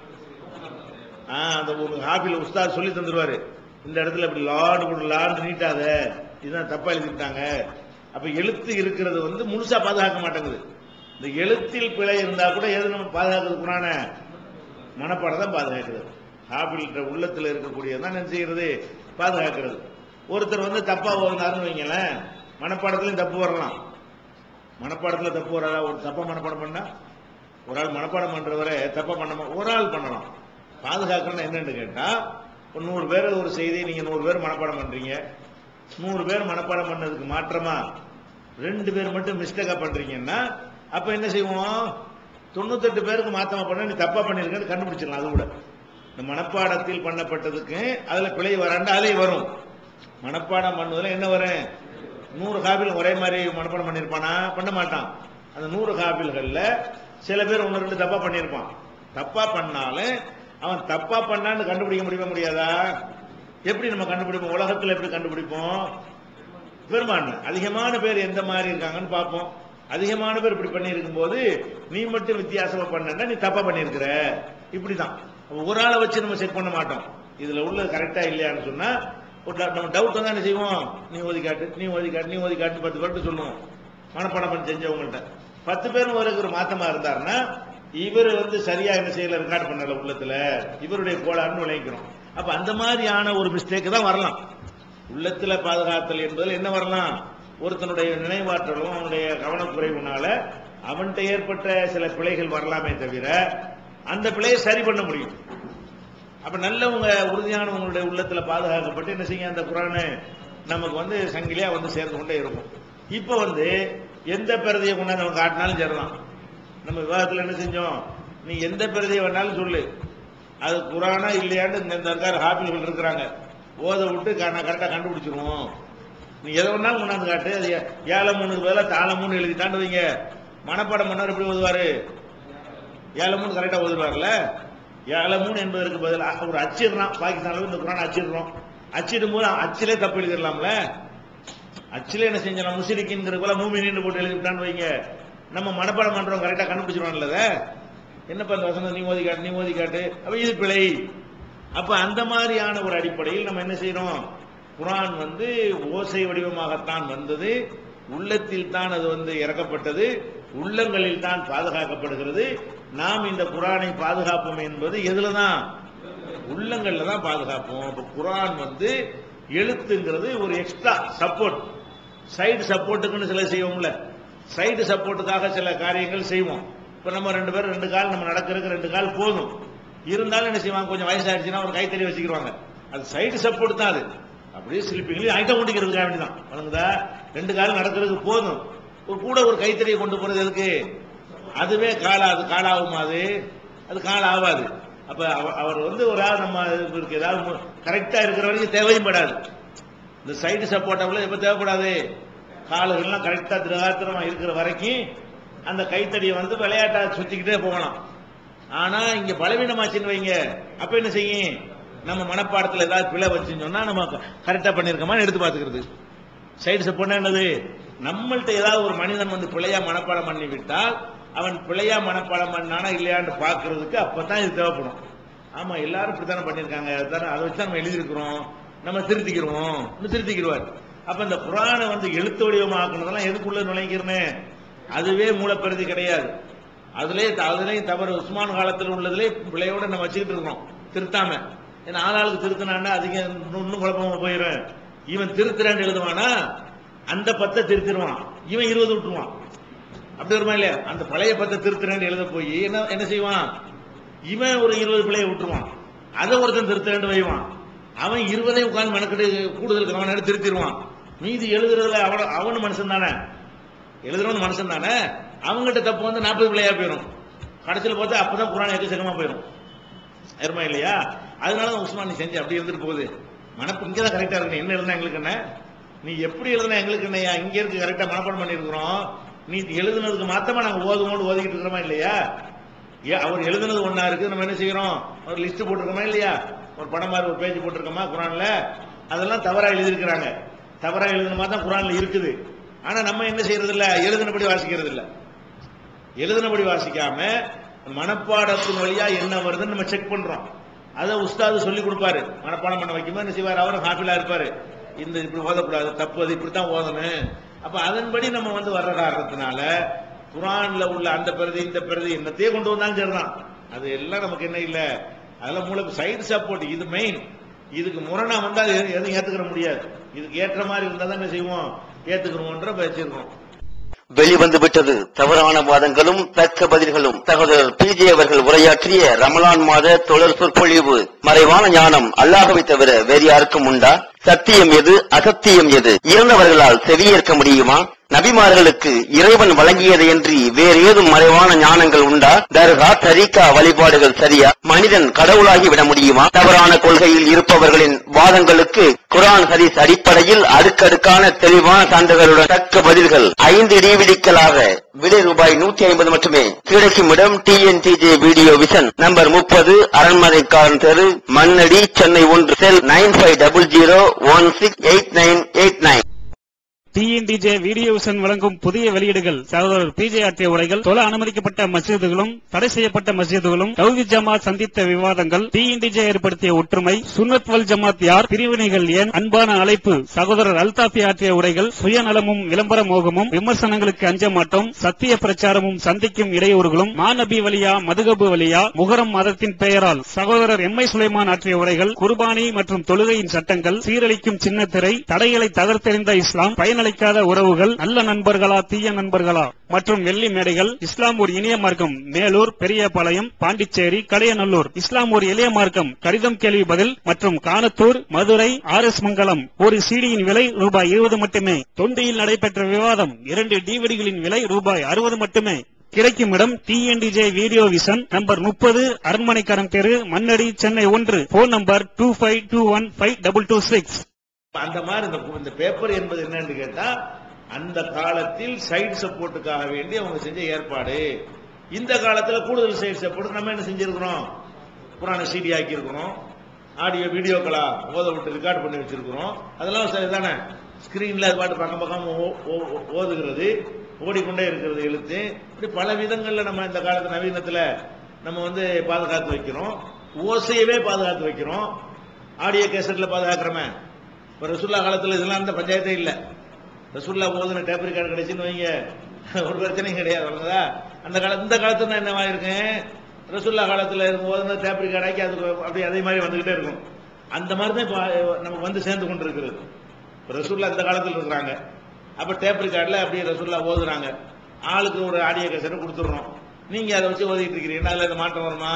ஆ, அந்த ஒரு ஹாபில உஸ்தாத் சொல்லி தந்துருவாரு இந்த இடத்துல இப்படி லாடு போட்டு லாண்டு நீட்டாத இதுதான் தப்பா எழுதிட்டாங்க அப்ப எழுத்து இருக்கிறது வந்து முழுசா பாதுகாக்க மாட்டேங்குது இந்த எழுத்தில் பிழை இருந்தா கூட எது நம்ம பாதுகாக்கிறது குரான மனப்பாடம் தான் பாதுகாக்கிறது ஹாபில்ன்ற உள்ளத்துல இருக்கக்கூடியதான் என்ன செய்யறது பாதுகாக்கிறது ஒருத்தர் வந்து தப்பா ஓதுனாருன்னு வைங்களேன் மனப்பாடத்துலயும் தப்பு வரலாம் மனப்பாடத்துல தப்பு வராதா ஒரு தப்பா மனப்பாடம் பண்ணா ஒரு ஆள் மனப்பாடம் பண்றவரை தப்பா பண்ண மா- ஒரு ஆள் பண்ணலாம் பாதுகாக்கணும் என்னன்னு கேட்டா ஒரு நூறு பேர் ஒரு செய்தி நீங்க நூறு பேர் மனப்பாடம் பண்றீங்க நூறு பேர் மனப்பாடம் பண்ணதுக்கு மாற்றமா ரெண்டு பேர் மட்டும் மிஸ்டேக்கா பண்றீங்கன்னா அப்ப என்ன செய்வோம் தொண்ணூத்தெட்டு பேருக்கு மாத்தமா பண்ண நீ தப்பா பண்ணிருக்கன்னு கண்டுபிடிச்சிடலாம் அது கூட இந்த மனப்பாடத்தில் பண்ணப்பட்டதுக்கு அதுல பிழை வராண்டா அதுலயும் வரும் மனப்பாடம் பண்ணுவதுல என்ன வரும் நூறு காபில் ஒரே மாதிரி மனப்பாடம் பண்ணிருப்பானா பண்ண மாட்டான் அந்த நூறு காபில்கள்ல சில பேர் ஒன்னு ரெண்டு தப்பா பண்ணிருப்பான் தப்பா பண்ணாலும் அவன் தப்பா பண்ணான்னு கண்டுபிடிக்க முடியுமா முடியாதா எப்படி நம்ம கண்டுபிடிப்போம் உலகத்துல எப்படி கண்டுபிடிப்போம் பெரும்பான்மை அதிகமான பேர் எந்த மாதிரி இருக்காங்கன்னு பார்ப்போம் அதிகமான பேர் இப்படி பண்ணியிருக்கும் போது நீ மட்டும் வித்தியாசமா பண்ணா நீ தப்பா பண்ணியிருக்கிற இப்படிதான் அப்ப ஒரு ஆளை வச்சு நம்ம செக் பண்ண மாட்டோம் இதுல உள்ள கரெக்டா இல்லையான்னு சொன்னா ஒரு doubt- நம்ம டவுட் வந்தா என்ன செய்வோம் நீ ஓதி காட்டு நீ ஓதி காட்டு நீ ஓதி காட்டு பத்து பேர்ட்டு சொல்லுவோம் மனப்பாடம் பண்ணி செஞ்சவங்கள்ட்ட பத்து பேரும் ஒரு ஒரு மாத்தமா இருந்தாருன்னா இவர் வந்து சரியா என்ன செய்யல ரெக்கார்ட் பண்ணல உள்ளத்துல இவருடைய கோளாறுன்னு விளைவிக்கிறோம் அப்ப அந்த மாதிரியான ஒரு மிஸ்டேக் தான் வரலாம் உள்ளத்துல பாதுகாத்தல் என்பதில் என்ன வரலாம் ஒருத்தனுடைய நினைவாற்றலும் அவனுடைய கவனக்குறைவுனால அவன்கிட்ட ஏற்பட்ட சில பிழைகள் வரலாமே தவிர அந்த பிழையை சரி பண்ண முடியும் அப்ப நல்லவங்க உறுதியானவங்களுடைய உள்ளத்துல பாதுகாக்கப்பட்டு என்ன செய்ய அந்த குரானு நமக்கு வந்து சங்கிலியா வந்து சேர்ந்து கொண்டே இருக்கும் இப்ப வந்து எந்த பிரதியை கொண்டாந்து அவன் காட்டினாலும் சரிதான் நம்ம விவாதத்துல என்ன செஞ்சோம் நீ எந்த பிரதியை வேணாலும் சொல்லு அது குரானா இல்லையான்னு இந்த தற்கார ஹாபில்கள் இருக்கிறாங்க ஓத விட்டு க- நான் கரெக்டா கண்டுபிடிச்சிருவோம் நீ எதை வேணாலும் கொண்டாந்து காட்டு அது ஏ- ஏழை மூணுக்கு பதிலாக தாள மூணு எழுதி தாண்டு வைங்க மனப்பாடம் பண்ணார் எப்படி ஓதுவாரு ஏழை மூணு கரெக்டா ஓதுவார்ல ஏழை மூணு என்பதற்கு பதிலாக ஒரு அச்சிடுறான் பாகிஸ்தான்ல இந்த குரான் அச்சிடுறோம் அச்சிடும் போது அச்சிலே தப்பு எழுதிடலாம்ல அச்சிலே என்ன செஞ்சலாம் முஸ்லிக்கிங்கிற போல மூமினின்னு போட்டு எழுதிவிட்டான்னு வைங்க நம்ம மனப்பாடம் பண்றோம் கரெக்டா கண்டுபிடிச்சிருவோம்ல அதை என்னப்பா இந்த வசனம் நீ ஓதி காட்டு நீ ஓதி காட்டு அப்ப இது பிழை அப்ப அந்த மாதிரியான ஒரு அடிப்படையில் நம்ம என்ன செய்யறோம் குரான் வந்து ஓசை வடிவமாகத்தான் வந்தது உள்ளத்தில் தான் அது வந்து இறக்கப்பட்டது உள்ளங்களில் தான் பாதுகாக்கப்படுகிறது நாம் இந்த குரானை பாதுகாப்போம் என்பது எதுல தான் உள்ளங்கள்ல தான் பாதுகாப்போம் அப்ப குரான் வந்து எழுத்துங்கிறது ஒரு எக்ஸ்ட்ரா சப்போர்ட் சைடு சப்போர்ட்டுக்குன்னு சில செய்வோம்ல சைடு சப்போர்ட்டுக்காக சில காரியங்கள் செய்வோம் இப்ப நம்ம ரெண்டு பேரும் ரெண்டு கால் நம்ம நடக்கிறதுக்கு ரெண்டு கால் போதும் இருந்தாலும் என்ன செய்வாங்க கொஞ்சம் வயசாயிடுச்சுன்னா ஒரு கைத்தறி வச்சுக்கிடுவாங்க அது சைடு சப்போர்ட் தான் அது அப்படியே ஸ்லிப்பிங்லயும் ஐட்டம் கொண்டிக்கிறதுக்காக வேண்டிதான் வணங்குதா ரெண்டு கால் நடக்கிறதுக்கு போதும் ஒரு கூட ஒரு கைத்தறியை கொண்டு போறது எதுக்கு அதுவே காலாது காலாகுமா அது அது கால் ஆகாது அப்ப அவ- அவர் வந்து ஒரு ஆள் நம்ம இவருக்கு ஏதாவது கரெக்டா இருக்கிற வரைக்கும் தேவையும் படாது இந்த சைடு சப்போர்ட் எப்ப தேவைப்படாது காலுகள்லாம் கரெக்டா திரகாத்திரமா இருக்கிற வரைக்கும் அந்த கைத்தடியை வந்து விளையாட்டா சுத்திக்கிட்டே போகலாம் ஆனா இங்க பலவீனமாச்சுன்னு வைங்க அப்ப என்ன செய்யும் நம்ம மனப்பாடத்துல ஏதாவது பிழை வச்சுன்னு சொன்னா நம்ம கரெக்டா பண்ணிருக்கோமான்னு எடுத்து பாத்துக்கிறது சைடு சப்போர்ட் என்னது நம்மள்ட்ட ஏதாவது ஒரு மனிதன் வந்து பிழையா மனப்பாடம் பண்ணி விட்டால் அவன் பிழையா மனப்பாடம் பண்ணானா இல்லையான்னு பாக்குறதுக்கு அப்பதான் இது தேவைப்படும் ஆமா எல்லாரும் இப்படித்தானே பண்ணிருக்காங்க அதானே அதை வச்சு நம்ம எழுதியிருக்கிறோம் நம்ம திருத்திக்கிறோம் இன்னும் திருத்திக்கிடுவார் அப்ப இந்த குரானை வந்து எழுத்து வடிவமாக்குனதெல்லாம் எதுக்குள்ள நுழைக்கிறனே அதுவே மூலப்பிரதி கிடையாது அதுலயே அதுலயும் தவறு உஸ்மான் காலத்தில் உள்ளதுலே பிள்ளையோட நம்ம வச்சுக்கிட்டு இருக்கோம் திருத்தாம ஏன்னா ஆளாளுக்கு திருத்தினான்னா அதிக இன்னும் குழப்பமா போயிடும் இவன் திருத்துறான்னு எழுதுவானா அந்த பத்தை திருத்திடுவான் இவன் இருபது விட்டுருவான் அப்படி வருமா இல்லையா அந்த பழைய பத்தை திருத்துறேன்னு எழுத போய் என்ன என்ன செய்வான் இவன் ஒரு இருபது பிள்ளைய விட்டுருவான் அதை ஒருத்தன் திருத்துறேன்னு வைவான் அவன் இருபதையும் உட்கார்ந்து மெனக்கெட்டு கூடுதல் கவனம் திருத்திடுவான் மீதி எழுதுறதுல அவன அவனு மனுஷன் தானே எழுதுறவன் மனுஷன் தானே அவங்ககிட்ட தப்பு வந்து நாற்பது பிள்ளையா போயிடும் கடைசியில் பார்த்தா அப்பதான் குரான் எக்கச்சக்கமா போயிடும் இருமா இல்லையா அதனால தான் உஸ்மான் நீ செஞ்சு அப்படி இருந்துட்டு போகுது மனப்பு இங்கே தான் கரெக்டா இருக்கு என்ன எழுதுனா எங்களுக்கு என்ன நீ எப்படி எழுதுனா எங்களுக்கு என்னையா இங்க இருக்கு கரெக்டா மனப்பாடம் பண்ணியிருக்கிறோம் நீ எழுதுனதுக்கு மாத்தமா நாங்க ஓதுவோடு ஓதிக்கிட்டு இருக்கிறோமா இல்லையா ஏ, அவர் எழுதுனது ஒண்ணா இருக்கு நம்ம என்ன செய்யறோம் ஒரு லிஸ்ட் போட்டிருக்கோமா இல்லையா ஒரு படம் மாதிரி ஒரு பேஜ் போட்டிருக்கோமா குரான்ல அதெல்லாம் தவறா எழுதியிருக்கிறாங்க தவறா எழுதுன மாதிரி தான் குரான்ல இருக்குது ஆனா நம்ம என்ன செய்யறது இல்ல எழுதுனபடி வாசிக்கிறது இல்ல எழுதுனபடி வாசிக்காம மனப்பாடத்தின் வழியா என்ன வருதுன்னு நம்ம செக் பண்றோம் அதை உஸ்தாது சொல்லி கொடுப்பாரு மனப்பாடம் பண்ண வைக்கும்போது என்ன செய்வார் அவரும் ஹாஃபிலா இருப்பாரு இந்த இப்படி ஓதக்கூடாது தப்பு அது இப்படித்தான் ஓதணும் அப்ப அதன்படி நம்ம வந்து வர்ற காரணத்தினால குரான்ல உள்ள அந்த பிரதி இந்த பிரதி என்னத்தையே கொண்டு வந்தாலும் சரிதான் அது எல்லாம் நமக்கு என்ன இல்ல அதெல்லாம் மூலம் சைடு சப்போர்ட் இது மெயின் இதுக்கு முரணா வந்தா அது எதுவும் ஏத்துக்கிற முடியாது இதுக்கு ஏற்ற மாதிரி இருந்தா தான் என்ன செய்வோம் ஏத்துக்கிறோம்ன்ற வச்சிருக்கோம் வெளிவந்து விட்டது தவறான வாதங்களும் தக்க பதில்களும் சகோதரர் பிஜே அவர்கள் உரையாற்றிய ரமலான் மாத தொடர் சொற்பொழிவு மறைவான ஞானம் அல்லாஹவை தவிர வேறு யாருக்கும் உண்டா சத்தியம் எது அசத்தியம் எது இறந்தவர்களால் செவியேற்க முடியுமா நபிமார்களுக்கு இறைவன் வழங்கியதை என்று வேறு ஏதும் மறைவான ஞானங்கள் உண்டா தர்கா தரிகா வழிபாடுகள் சரியா மனிதன் கடவுளாகி விட முடியுமா தவறான கொள்கையில் இருப்பவர்களின் வாதங்களுக்கு குரான் ஹதீஸ் அடிப்படையில் அடுக்கடுக்கான தெளிவான சான்றுகளுடன் தக்க பதில்கள் ஐந்து டிவிடிக்களாக விலை ரூபாய் நூத்தி ஐம்பது மட்டுமே கிடைக்கும் இடம் டிஎன்டிஜே வீடியோ விஷன் நம்பர் முப்பது அரண்மனைக்காரன் தெரு மண்ணடி சென்னை ஒன்று cell nine five double zero one six eight nine eight nine TNTJ video vision வழங்கும் புதிய வெளியீடுகள் சகோதரர் பிஜே ஆற்றிய உரைகள் தொலை அனுமதிக்கப்பட்ட மசீதுகளும் தடை செய்யப்பட்ட மசீதுகளும் தௌஹீத் ஜமாத் சந்தித்த விவாதங்கள் டிஎன்டிஜே ஏற்படுத்திய ஒற்றுமை சுன்னத் வல் ஜமாத் யார் பிரிவினைகள் ஏன் அன்பான அழைப்பு சகோதரர் அல்தாஃபி ஆற்றிய உரைகள் சுயநலமும் விளம்பர மோகமும் விமர்சனங்களுக்கு அஞ்ச மாட்டோம் சத்திய பிரச்சாரமும் சந்திக்கும் இடையூறுகளும் மாநபி வழியா மதுகபு வழியா முகரம் மதத்தின் பெயரால் சகோதரர் எம் ஐ சுலைமான் ஆற்றிய உரைகள் குர்பானி மற்றும் தொழுகையின் சட்டங்கள் சீரழிக்கும் சின்னத்திரை தடைகளை தகர்த்தெறிந்த இஸ்லாம் பயனளிக்காத உறவுகள் நல்ல நண்பர்களா தீய நண்பர்களா மற்றும் வெள்ளி மேடைகள் இஸ்லாம் ஒரு இனிய மார்க்கம் மேலூர் பெரியபாளையம் பாண்டிச்சேரி கடையநல்லூர் இஸ்லாம் ஒரு எளிய மார்க்கம் கடிதம் கேள்வி பதில் மற்றும் கானத்தூர் மதுரை ஆர் எஸ் மங்கலம் ஒரு சீடியின் விலை ரூபாய் இருபது மட்டுமே தொண்டியில் நடைபெற்ற விவாதம் இரண்டு டிவிடிகளின் விலை ரூபாய் அறுபது மட்டுமே கிடைக்கும் இடம் டிஎன்டிஜே வீடியோ விஷன் நம்பர் முப்பது அரண்மனைக்காரன் தெரு மண்ணடி சென்னை ஒன்று phone number two five two one five double two six அந்த மாதிரி இந்த இந்த பேப்பர் என்பது என்னன்னு கேட்டா அந்த காலத்தில் சைடு சப்போர்ட்டுக்காக வேண்டி அவங்க செஞ்ச ஏற்பாடு இந்த காலத்துல கூடுதல் சைடு சப்போர்ட் நம்ம என்ன செஞ்சிருக்கிறோம் புராண சிடி ஆக்கி இருக்கிறோம் ஆடியோ வீடியோக்களா ஓத விட்டு ரெக்கார்ட் பண்ணி வச்சிருக்கிறோம் அதெல்லாம் சரிதானே ஸ்கிரீன்ல அது பாட்டு பக்கம் பக்கம் ஓ- ஓ- ஓ- ஓதுகிறது ஓடிக்கொண்டே இருக்கிறது எழுத்து இப்படி பல விதங்கள்ல நம்ம இந்த காலத்து நவீனத்துல நம்ம வந்து பாதுகாத்து வைக்கிறோம் ஓசையவே பாதுகாத்து வைக்கிறோம் ஆடியோ கேசட்ல பாதுகாக்கிறோமே இப்ப ரசுல்லா காலத்துல இதெல்லாம் அந்த பஞ்சாயத்தே இல்ல ரசுல்லா ஓதுன டேப் ரெக்கார்டு கிடைச்சுன்னு வைங்க ஒரு பிரச்சனையும் கிடையாது வழங்குதா அந்த கால இந்த காலத்துல நான் என்னவா இருக்கேன் ரசுல்லா காலத்துல இருக்கும் ஓதுன டேப் ரெக்கார்டு ஆக்கி அது அப்படி அதே மாதிரி வந்துகிட்டே இருக்கும் அந்த மாதிரி தான் இப்ப நமக்கு வந்து சேர்ந்து கொண்டு இருக்கிறது இப்ப ரசுல்லா இந்த காலத்துல இருக்கிறாங்க அப்ப டேப் ரெக்கார்ட்ல அப்படியே ரசுல்லா ஓதுறாங்க ஆளுக்கு ஒரு ஆடியோ கேசட்டை கொடுத்துடுறோம் நீங்க அதை வச்சு ஓதிட்டு இருக்கிறீங்க அதுல இந்த மாற்றம் வருமா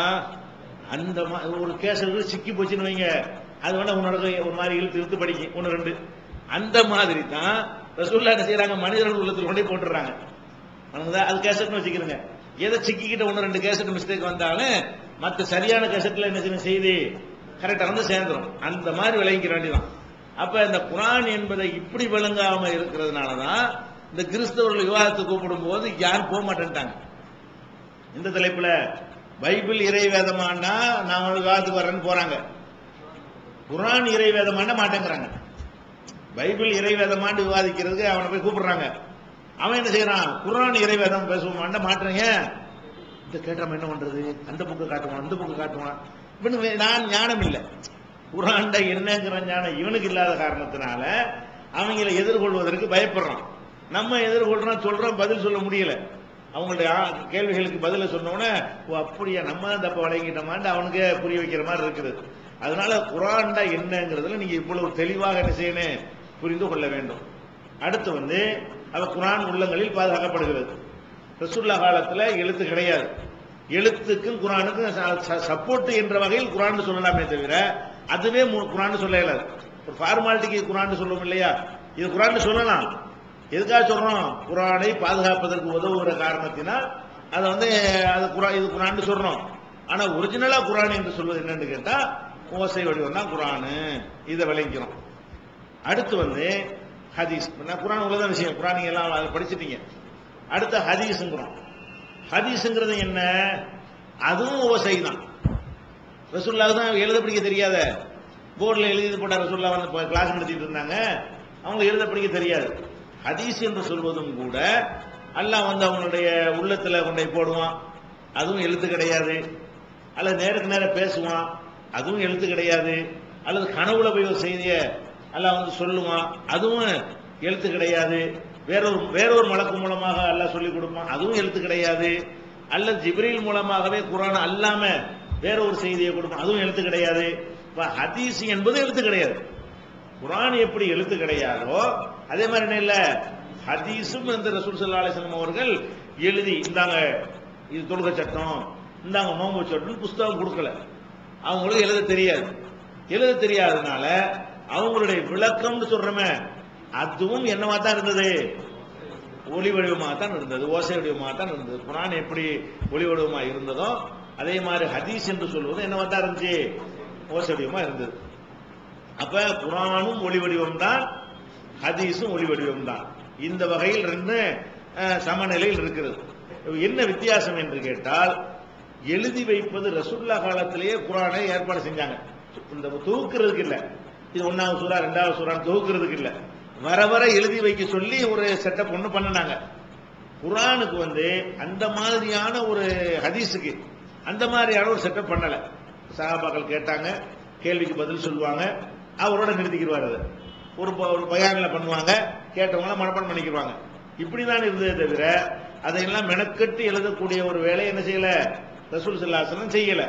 அந்த மா- ஒரு கேசட் சிக்கி போச்சுன்னு வைங்க அது வேணா உன்னோட ஒரு மாதிரி இழுத்து இழுத்து படிக்கும் ஒன்னு ரெண்டு அந்த மாதிரி தான் ரசூல்லா என்ன செய்யறாங்க மனிதர்கள் உள்ளத்துல கொண்டே போட்டுறாங்க வணங்குதா? அது கேசட்னு வச்சுக்கிறோங்க எதை சிக்கிக்கிட்ட ஒன்னு ரெண்டு கேசட் மிஸ்டேக் வந்தாலும் மத்த சரியான கேசட்ல என்ன செய்யணும் செய்தி கரெக்டா வந்து சேர்ந்துரும் அந்த மாதிரி விளங்கிக்க வேண்டியதான் அப்ப இந்த குரான் என்பதை இப்படி விளங்காம இருக்கிறதுனாலதான் இந்த கிறிஸ்தவர்கள் விவாதத்துக்கு கூப்பிடும் போது யாரும் போக மாட்டேன்ட்டாங்க இந்த தலைப்புல பைபிள் இறை வேதமானா நான் ஒரு விவாதத்துக்கு வரேன்னு போறாங்க குரான் இறை வேதமான மாட்டேங்கிறாங்க பைபிள் இறை வேதமான்னு விவாதிக்கிறதுக்கு அவனை போய் கூப்பிடுறாங்க அவன் என்ன செய்யறான் குரான் இறை வேதம் பேசுவான் மாட்டுறீங்க இந்த கேட்டாம என்ன பண்றது அந்த புக்கு காட்டுவான் அந்த புக்கு காட்டுவான் இவனு வே- நான் ஞானம் இல்லை குரான்ட என்னங்கிற ஞானம் இவனுக்கு இல்லாத காரணத்தினால அவங்களை எதிர்கொள்வதற்கு பயப்படுறான் நம்ம எதிர்கொள்றோம் சொல்றோம் பதில் சொல்ல முடியல அவங்களுடைய ஆ- கேள்விகளுக்கு பதில சொன்னோன்னே ஓ அப்படியா நம்ம தான் தப்ப வழங்கிட்டோமான்னு அவனுக்கு புரிய வைக்கிற மாதிரி இருக்குது அதனால குரான்டா என்னங்கிறதுல நீங்க இவ்வளவு தெளிவாக என்ன செய்யணும் புரிந்து கொள்ள வேண்டும் அடுத்து வந்து அவ குரான் உள்ளங்களில் பாதுகாக்கப்படுகிறது ரசூல்லா காலத்துல எழுத்து கிடையாது எழுத்துக்கும் குரானுக்கும் சப்போர்ட் என்ற வகையில் குரான் சொல்லலாமே தவிர அதுவே மு- குரான் சொல்ல இயலாது ஒரு ஃபார்மாலிட்டிக்கு குரான் சொல்லுவோம் இல்லையா இது குரான் சொல்லலாம் எதுக்காக சொல்றோம் குரானை பாதுகாப்பதற்கு உதவுகிற காரணத்தினால் அதை வந்து அது குரான் இது குரான் சொல்றோம் ஆனா ஒரிஜினலா குரான் என்று சொல்வது என்னன்னு கேட்டா ஓசை வடிவம் தான் குரானு இதை விளங்கிறோம் அடுத்து வந்து ஹதீஸ் நான் குரான் உள்ளதான் விஷயம் குரான் நீங்க எல்லாம் அதை படிச்சிட்டீங்க அடுத்து ஹதீஸ்ங்கிறோம் ஹதீஸ்ங்கிறது என்ன அதுவும் ஓசை தான் ரசுல்லா தான் எழுத படிக்க தெரியாத போர்டில் எழுதி போட்ட ரசுல்லா வந்து கிளாஸ் நடத்திட்டு இருந்தாங்க அவங்க எழுத படிக்க தெரியாது ஹதீஸ் என்று சொல்வதும் கூட அல்லாஹ் வந்து அவங்களுடைய உள்ளத்துல கொண்டே போடுவான் அதுவும் எழுத்து கிடையாது அல்லது நேருக்கு நேரம் பேசுவான் அதுவும் எழுத்து கிடையாது அல்லது கனவுல போய் ஒரு செய்தியை அல்லாஹ் வந்து சொல்லுவான் அதுவும் எழுத்து கிடையாது வேறொரு வேறொரு மலக்கு மூலமாக அல்லாஹ் சொல்லி கொடுப்பான் அதுவும் எழுத்து கிடையாது அல்லது ஜிப்ரீல் மூலமாகவே குரான் அல்லாம வேற ஒரு செய்தியை கொடுப்பான் அதுவும் எழுத்து கிடையாது இப்ப ஹதீஸ் என்பது எழுத்து கிடையாது குரான் எப்படி எழுத்து கிடையாதோ அதே மாதிரி என்ன இல்ல ஹதீஸும் இந்த ரசூல் சல்லா அலிஸ்லாம் அவர்கள் எழுதி இந்தாங்க இது தொழுகை சட்டம் இந்தாங்க நோம்பு சட்டம் புஸ்தகம் கொடுக்கல அவங்களுக்கு எழுத தெரியாது எழுத தெரியாதனால அவங்களுடைய விளக்கம்னு சொல்றோமே அதுவும் என்னவா தான் இருந்தது ஒளி வடிவமாகத்தான் இருந்தது ஓசை வடிவமாகத்தான் இருந்தது குரான் எப்படி ஒளி வடிவமா இருந்ததோ அதே மாதிரி ஹதீஸ் என்று சொல்வது என்னவா தான் இருந்துச்சு ஓசை வடிவமா இருந்தது அப்ப குரானும் ஒளி வடிவம் தான் ஹதீஸும் ஒளி வடிவம் தான் இந்த வகையில் ரெண்டு அஹ், சமநிலையில் இருக்கிறது என்ன வித்தியாசம் என்று கேட்டால் எழுதி வைப்பது ரசுல்லா காலத்திலேயே குரானை ஏற்பாடு செஞ்சாங்க இந்த தூக்குறதுக்கு இல்ல இது ஒன்னாவது சூறா ரெண்டாவது சூறா தூக்குறதுக்கு இல்ல வர வர எழுதி வைக்க சொல்லி ஒரு செட்டப் ஒண்ணு பண்ணுனாங்க குரானுக்கு வந்து அந்த மாதிரியான ஒரு ஹதீஸுக்கு அந்த மாதிரியான ஒரு செட்டப் பண்ணல சஹாபாக்கள் கேட்டாங்க கேள்விக்கு பதில் சொல்லுவாங்க அவரோட நிறுத்திக்கிடுவார் அதை ஒரு ப- ஒரு பயானில் பண்ணுவாங்க கேட்டவங்கள மனப்பாடம் பண்ணிக்கிடுவாங்க இப்படிதான் இருந்ததே தவிர அதையெல்லாம் மெனக்கெட்டு எழுதக்கூடிய ஒரு வேலையை என்ன செய்யல ரசூல் சல்லாசனம் செய்யல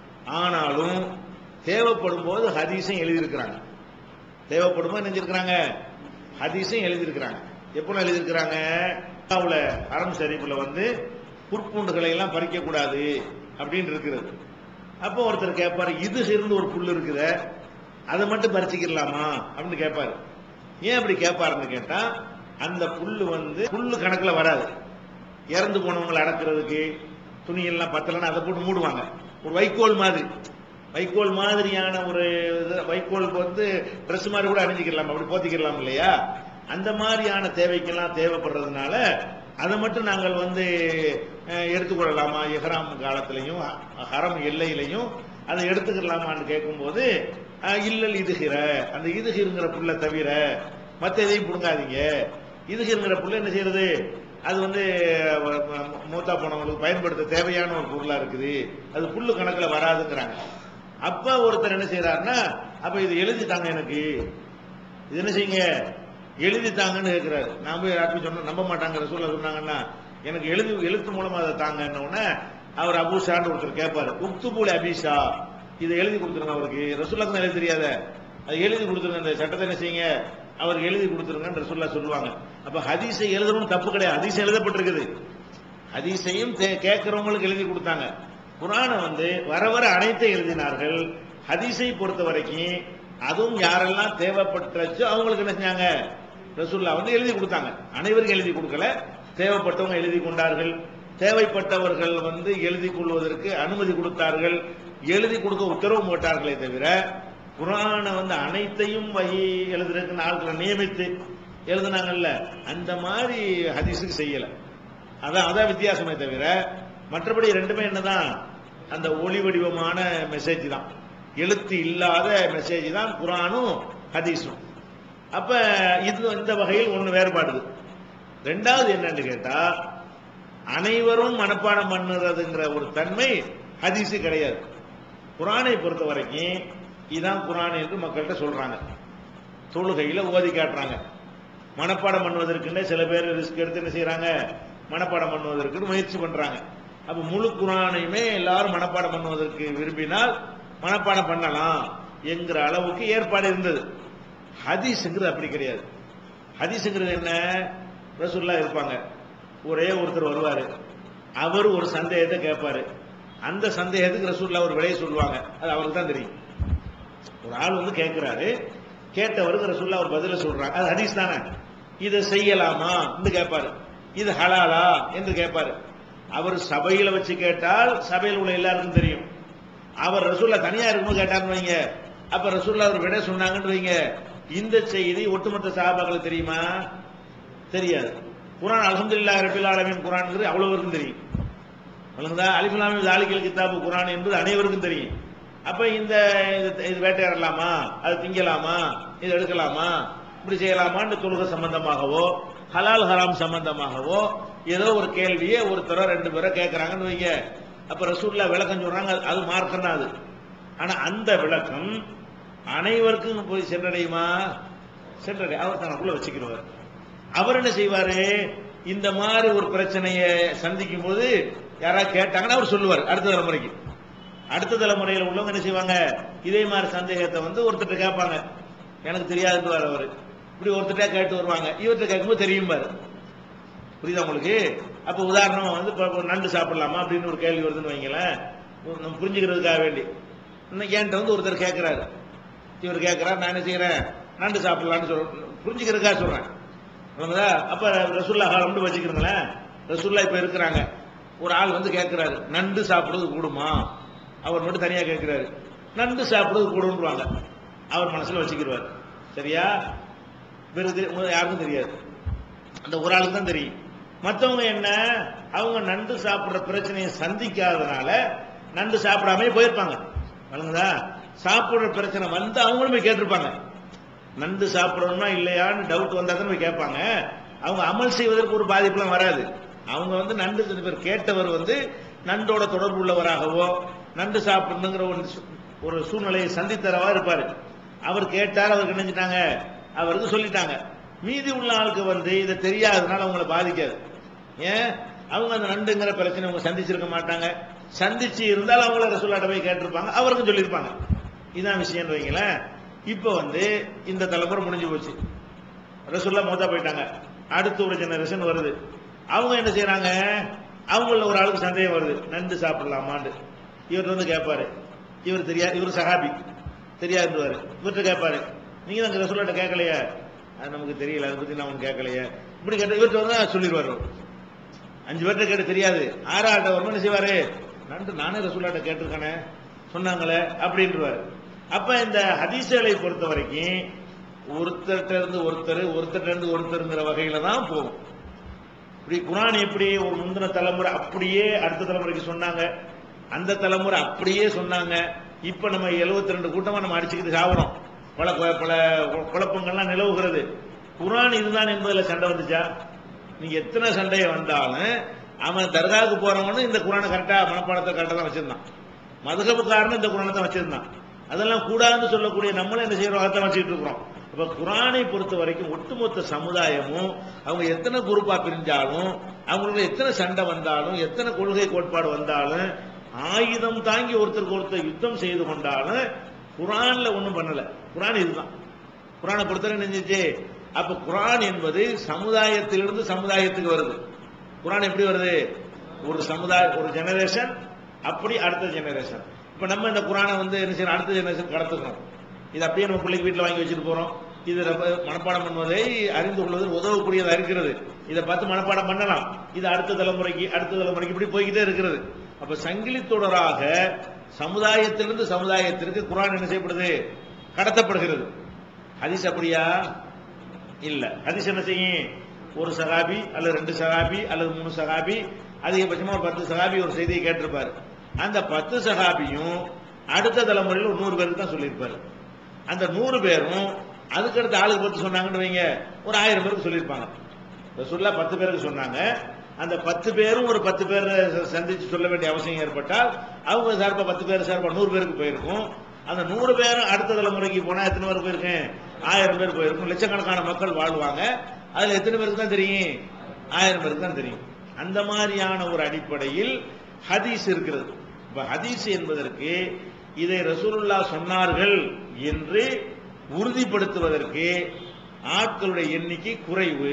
ஆனாலும் தேவைப்படும் போது ஹதீஸையும் எழுதியிருக்கிறாங்க தேவைப்படும் போது நினைஞ்சிருக்கிறாங்க ஹதீஸையும் எழுதியிருக்கிறாங்க எப்போ எழுதியிருக்கிறாங்க அவுல அறம் ஷரீஃப்ல வந்து புற்பூண்டுகளை எல்லாம் பறிக்க கூடாது அப்படின்னு இருக்கிறது அப்போ ஒருத்தர் கேட்பாரு இது இருந்து ஒரு புல் இருக்குதே அதை மட்டும் பறிச்சுக்கிடலாமா அப்படின்னு கேட்பாரு ஏன் அப்படி கேட்பாருன்னு கேட்டா அந்த புல்லு வந்து புல்லு கணக்குல வராது இறந்து போனவங்களை அடக்கிறதுக்கு துணியெல்லாம் பத்தலைன்னா அதை போட்டு மூடுவாங்க ஒரு வைக்கோல் மாதிரி வைக்கோல் மாதிரியான ஒரு இது, வைக்கோல் வந்து Dress மாதிரி கூட அணிஞ்சிக்கலாம் அப்படி போத்திக்கலாம் இல்லையா அந்த மாதிரியான தேவைக்கெல்லாம் தேவைப்படுறதுனால அதை மட்டும் நாங்கள் வந்து அஹ், எடுத்துக்கொள்ளலாமா எஹ்ராம் காலத்திலையும் அ- ஹரம் எல்லையிலையும் அதை எடுத்துக்கலாமான்னு கேட்கும்போது அஹ், இல்லல் இதுகிற அந்த இதுகிருங்கிற புல்லை தவிர மற்ற எதையும் பிடுங்காதீங்க இதுகிருங்கிற புல்ல என்ன செய்யறது அது வந்து அஹ், ம- மூத்தா போனவங்களுக்கு பயன்படுத்த தேவையான ஒரு பொருளா இருக்குது அது புல்லு கணக்குல வராதுங்கிறாங்க அப்ப ஒருத்தர் என்ன செய்யறாருன்னா அப்ப இது எழுதிட்டாங்க எனக்கு இது என்ன செய்யுங்க எழுதித்தாங்கன்னு கேட்கிறாரு நான் போய் யாருக்கும் சொன்ன நம்ப மாட்டாங்க ரசூல்லா சொன்னாங்கன்னா எனக்கு எழுதி எழுத்து மூலமா அதை தாங்கன்ன உடனே அவர் அபூஷான்னு ஒருத்தர் கேட்பாரு உக்துபுல் அபிஷா இதை எழுதி கொடுத்துருங்க அவருக்கு ரசூல்லாக்கு எழுத தெரியாத அது எழுதி கொடுத்துருங்க இந்த சட்டத்தை என்ன செய்யுங்க அவருக்கு எழுதி கொடுத்துருங்கன்னு ரசூல்லா சொல்லுவாங்க அப்ப ஹதீஸை எழுதணும் தப்பு கிடையாது ஹதீஸ் எழுதப்பட்டிருக்குது ஹதீஸையும் தே- கேட்கிறவங்களுக்கு எழுதி கொடுத்தாங்க குரானை வந்து வர வர அனைத்தையும் எழுதினார்கள் ஹதீஸை பொறுத்த வரைக்கும் அதுவும் யாரெல்லாம் தேவைப்பட்டுச்சோ அவங்களுக்கு என்ன செஞ்சாங்க ரசூல்லா வந்து எழுதி கொடுத்தாங்க அனைவருக்கும் எழுதி கொடுக்கல தேவைப்பட்டவங்க எழுதி கொண்டார்கள் தேவைப்பட்டவர்கள் வந்து எழுதி கொள்வதற்கு அனுமதி கொடுத்தார்கள் எழுதி கொடுக்க உத்தரவு போட்டார்களே தவிர குரானை வந்து அனைத்தையும் வகி எழுதுறதுக்கு ஆட்களை நியமித்து எழுதுனாங்கல்ல அந்த மாதிரி ஹதீஸுக்கு செய்யல அதான் அதான் வித்தியாசமே தவிர மற்றபடி ரெண்டுமே என்னதான் அந்த ஒளி வடிவமான மெசேஜ் தான் எழுத்து இல்லாத மெசேஜ் தான் குரானும் ஹதீஸும் அப்ப இது இந்த வகையில் ஒண்ணு வேறுபாடுது ரெண்டாவது என்னன்னு கேட்டா அனைவரும் மனப்பாடம் பண்ணுறதுங்கிற ஒரு தன்மை ஹதீஸு கிடையாது குரானை பொறுத்த வரைக்கும் இதான் குரான் என்று மக்கள்கிட்ட சொல்றாங்க தொழுகையில ஓதி காட்டுறாங்க மனப்பாடம் பண்ணுவதற்குன்னே சில பேர் ரிஸ்க் எடுத்து என்ன செய்யறாங்க மனப்பாடம் பண்ணுவதற்கு முயற்சி பண்றாங்க அப்ப முழு குரானையுமே எல்லாரும் மனப்பாடம் பண்ணுவதற்கு விரும்பினால் மனப்பாடம் பண்ணலாம் என்கிற அளவுக்கு ஏற்பாடு இருந்தது ஹதீஸ்ங்கிறது அப்படி கிடையாது ஹதீஸ்ங்கிறது என்ன ரசூல்லா இருப்பாங்க ஒரே ஒருத்தர் வருவாரு அவர் ஒரு சந்தேகத்தை கேட்பாரு அந்த சந்தேகத்துக்கு ரசூல்லா ஒரு விலையை சொல்லுவாங்க அது அவருக்கு தான் தெரியும் ஒரு ஆள் வந்து கேட்கிறாரு கேட்டவருக்கு ரசூல்லா ஒரு பதில சொல்றாங்க அது ஹதீஸ் தானே இதை செய்யலாமா என்று கேட்பாரு இது ஹலாலா என்று கேட்பாரு அவர் சபையில வச்சு கேட்டால் சபையில் உள்ள எல்லாருக்கும் தெரியும் அவர் ரசூல்லா தனியா இருக்கும்போது கேட்டாருன்னு வைங்க அப்ப ரசூல்லா ஒரு விடை சொன்னாங்கன்னு வைங்க இந்த செய்தி ஒட்டுமொத்த சஹாபாக்களுக்கு தெரியுமா தெரியாது குரான் அல்ஹம்துலில்லாஹி ரபில் ஆலமீன் குரான்ங்கிறது அவ்வளவுக்கும் தெரியும் வழங்குதா அலிஃபுல்லாமி தாலிக்கல் கிதாபு குரான் என்பது அனைவருக்கும் தெரியும் அப்ப இந்த இது- இது வேட்டையாடலாமா அது திங்கலாமா இது எடுக்கலாமா இப்படி செய்யலாமான்னு தொழுகை சம்பந்தமாகவோ ஹலால் ஹராம் சம்பந்தமாகவோ ஏதோ ஒரு கேள்வியை ஒருத்தரோ ரெண்டு பேரோ கேட்கறாங்கன்னு வைங்க அப்ப ரசூல்லா விளக்கம் சொல்றாங்க அது- அது மார்க்கம் தான் அது ஆனா அந்த விளக்கம் அனைவருக்கும் போய் சென்றடையுமா சென்றடை அவர் தனக்குள்ள வச்சுக்கிறவர் அவர் என்ன செய்வாரு இந்த மாதிரி ஒரு பிரச்சனையை சந்திக்கும் போது யாராவது கேட்டாங்கன்னா அவர் சொல்லுவார் அடுத்த தலைமுறைக்கு அடுத்த தலைமுறையில் உள்ளவங்க என்ன செய்வாங்க இதே மாதிரி சந்தேகத்தை வந்து ஒருத்தர் கேட்பாங்க எனக்கு தெரியாதுன்னு அவர் இப்படி ஒருத்தர்ட்ட கேட்டு வருவாங்க இவர்கிட்ட கேட்கும்போது தெரியும் பாரு புரியுதா உங்களுக்கு அப்ப உதாரணம் வந்து இப்ப ஒரு நண்டு சாப்பிடலாமா அப்படின்னு ஒரு கேள்வி வருதுன்னு வைங்களேன் நம்ம புரிஞ்சுக்கிறதுக்காக வேண்டி இன்னைக்கு என்கிட்ட வந்து ஒருத்தர் கேட்கிறாரு இவர் கேட்கிறார் நான் என்ன செய்யறேன் நண்டு சாப்பிடலாம்னு சொல்றேன் புரிஞ்சுக்கிறதுக்காக சொல்றேன் விளங்குதா? அப்ப ரசூல்லா காலம்னு வச்சுக்கிறீங்களேன் ரசூல்லா இப்ப இருக்கிறாங்க ஒரு ஆள் வந்து கேட்கிறாரு நண்டு சாப்பிடுறது கூடுமா அவர் மட்டும் தனியா கேட்கிறாரு நண்டு சாப்பிடுறது கூடுன்றாங்க அவர் மனசுல வச்சுக்கிடுவார் சரியா வேற தெரி- யாருக்கும் தெரியாது அந்த ஒரு ஆளுக்கு தான் தெரியும் மத்தவங்க என்ன அவங்க நண்டு சாப்பிடுற பிரச்சனையை சந்திக்காதனால நண்டு சாப்பிடாம போயிருப்பாங்க வழங்குதா சாப்பிடுற பிரச்சனை வந்து அவங்களும் போய் கேட்டிருப்பாங்க நண்டு சாப்பிடணுமா இல்லையான்னு டவுட் வந்தா தான் போய் கேட்பாங்க அவங்க அமல் செய்வதற்கு ஒரு பாதிப்புலாம் வராது அவங்க வந்து நண்டு சில பேர் கேட்டவர் வந்து நண்டோட தொடர்பு உள்ளவராகவோ நண்டு சாப்பிடணுங்கிற ஒரு சூ- ஒரு சூழ்நிலையை சந்தித்தரவா இருப்பாரு அவர் கேட்டார் அவருக்கு நினைச்சிட்டாங்க அவருக்கு சொல்லிட்டாங்க மீதி உள்ள ஆளுக்கு வந்து இதை தெரியாததுனால அவங்கள பாதிக்காது ஏன் அவங்க அந்த நண்டுங்கிற பிரச்சனை அவங்க சந்திச்சிருக்க மாட்டாங்க சந்திச்சு இருந்தாலும் அவங்கள ரசூல்லாட்ட போய் கேட்டிருப்பாங்க அவருக்கும் சொல்லியிருப்பாங்க இதான் விஷயம் வைங்களேன் இப்போ வந்து இந்த தலைமுறை முடிஞ்சு போச்சு ரசூல்லா மூத்தா போயிட்டாங்க அடுத்து ஒரு ஜெனரேஷன் வருது அவங்க என்ன செய்யறாங்க அவங்கள ஒரு ஆளுக்கு சந்தேகம் வருது நண்டு சாப்பிடலாமான்னு இவர் வந்து கேட்பாரு இவர் தெரியா இவர் சஹாபி தெரியாதுவாரு இவர்கிட்ட கேட்பாரு நீங்க தான் ரசூல்லாட்ட கேட்கலையே அது நமக்கு தெரியல அதை பத்தி நான் ஒன்றும் கேட்கலையே இப்படி கேட்ட இவர்கிட்ட வந்து சொல்லிடுவாரு அவர். அஞ்சு பேர்ட்ட கேட்டு தெரியாது ஆறாட்ட ஒரு என்ன செய்வாரு நண்டு நானே ரசூல்லாட்ட கேட்டிருக்கானே சொன்னாங்களே அப்படின்றவாரு அப்ப இந்த ஹதீஸ்களை பொறுத்த வரைக்கும் ஒருத்தர்கிட்ட இருந்து ஒருத்தர் ஒருத்தர்கிட்ட இருந்து ஒருத்தருங்கிற வகையில தான் போகும் இப்படி குரான் எப்படி ஒரு முந்தின தலைமுறை அப்படியே அடுத்த தலைமுறைக்கு சொன்னாங்க அந்த தலைமுறை அப்படியே சொன்னாங்க இப்ப நம்ம 72 ரெண்டு கூட்டமா நம்ம அடிச்சுக்கிட்டு சாவணும் பல கொ- பல கொ- குழப்பங்கள்லாம் நிலவுகிறது குரான் இதுதான் என்பதுல சண்டை வந்துச்சா நீங்க எத்தனை சண்டையை வந்தாலும் அவன் தர்காவுக்கு போறவனும் இந்த குரானை கரெக்டா மனப்பாடத்தை கரெக்டா தான் வச்சிருந்தான் மதுகபுக்காரனும் இந்த குரானை தான் வச்சிருந்தான் அதெல்லாம் கூடாதுன்னு சொல்லக்கூடிய நம்மளும் என்ன செய்யறோம் அதான் வச்சுட்டு இருக்கிறோம் அப்ப குரானை பொறுத்த வரைக்கும் ஒட்டுமொத்த சமுதாயமும் அவங்க எத்தனை குரூப்பா பிரிஞ்சாலும் அவங்களுக்கு எத்தனை சண்டை வந்தாலும் எத்தனை கொள்கை கோட்பாடு வந்தாலும் ஆயுதம் தாங்கி ஒருத்தருக்கு ஒருத்தர் யுத்தம் செய்து கொண்டாலும் குரான்ல ஒண்ணும் பண்ணல குரான் இதுதான் குரானை பொறுத்தவரை நினைஞ்சிச்சு அப்ப குரான் என்பது சமுதாயத்திலிருந்து சமுதாயத்துக்கு வருது குரான் எப்படி வருது ஒரு சமுதாய ஒரு ஜெனரேஷன் அப்படி அடுத்த ஜெனரேஷன் இப்ப நம்ம இந்த குரானை வந்து என்ன செய்யணும் அடுத்த ஜெனரேஷன் கடத்துக்கணும் இது அப்படியே நம்ம பிள்ளைக்கு வீட்டில் வாங்கி வச்சுட்டு போறோம் இது ரொம்ப மனப்பாடம் பண்ணுவதை அறிந்து கொள்வது உதவக்கூடியதா இருக்கிறது இதை பார்த்து மனப்பாடம் பண்ணலாம் இது அடுத்த தலைமுறைக்கு அடுத்த தலைமுறைக்கு இப்படி போய்கிட்டே இருக்கிறது அப்ப சங்கிலி தொடராக சமுதாயத்திலிருந்து சமுதாயத்திற்கு குரான் என்ன செய்யப்படுது கடத்தப்படுகிறது ஹதீஸ் அப்படியா இல்ல ஹதீஸ் என்ன செய்யும் ஒரு சகாபி அல்லது ரெண்டு சகாபி அல்லது மூணு சகாபி அதிகபட்சமா ஒரு பத்து சகாபி ஒரு செய்தியை கேட்டிருப்பாரு அந்த பத்து சகாபியும் அடுத்த தலைமுறையில் ஒரு நூறு பேருக்கு தான் சொல்லியிருப்பாரு அந்த நூறு பேரும் அதுக்கடுத்த ஆளுக்கு பத்து சொன்னாங்கன்னு வைங்க ஒரு ஆயிரம் பேருக்கு சொல்லியிருப்பாங்க ரசூல்லா பத்து பேருக்கு சொன்னாங்க அந்த பத்து பேரும் ஒரு பத்து பேர் சந்திச்சு சொல்ல வேண்டிய அவசியம் ஏற்பட்டால் அவங்க சார்பா பத்து பேர் சார்பா நூறு பேருக்கு போயிருக்கும் அந்த நூறு பேரும் அடுத்த தலைமுறைக்கு போனா எத்தனை பேர் போயிருக்கேன் ஆயிரம் பேர் போயிருக்கும் லட்சக்கணக்கான மக்கள் வாழ்வாங்க அதுல எத்தனை பேருக்கு தான் தெரியும் ஆயிரம் பேருக்கு தான் தெரியும் அந்த மாதிரியான ஒரு அடிப்படையில் ஹதீஸ் இருக்கிறது இப்ப ஹதீஸ் என்பதற்கு இதை ரசூலுல்லா சொன்னார்கள் என்று உறுதிப்படுத்துவதற்கு ஆட்களுடைய எண்ணிக்கை குறைவு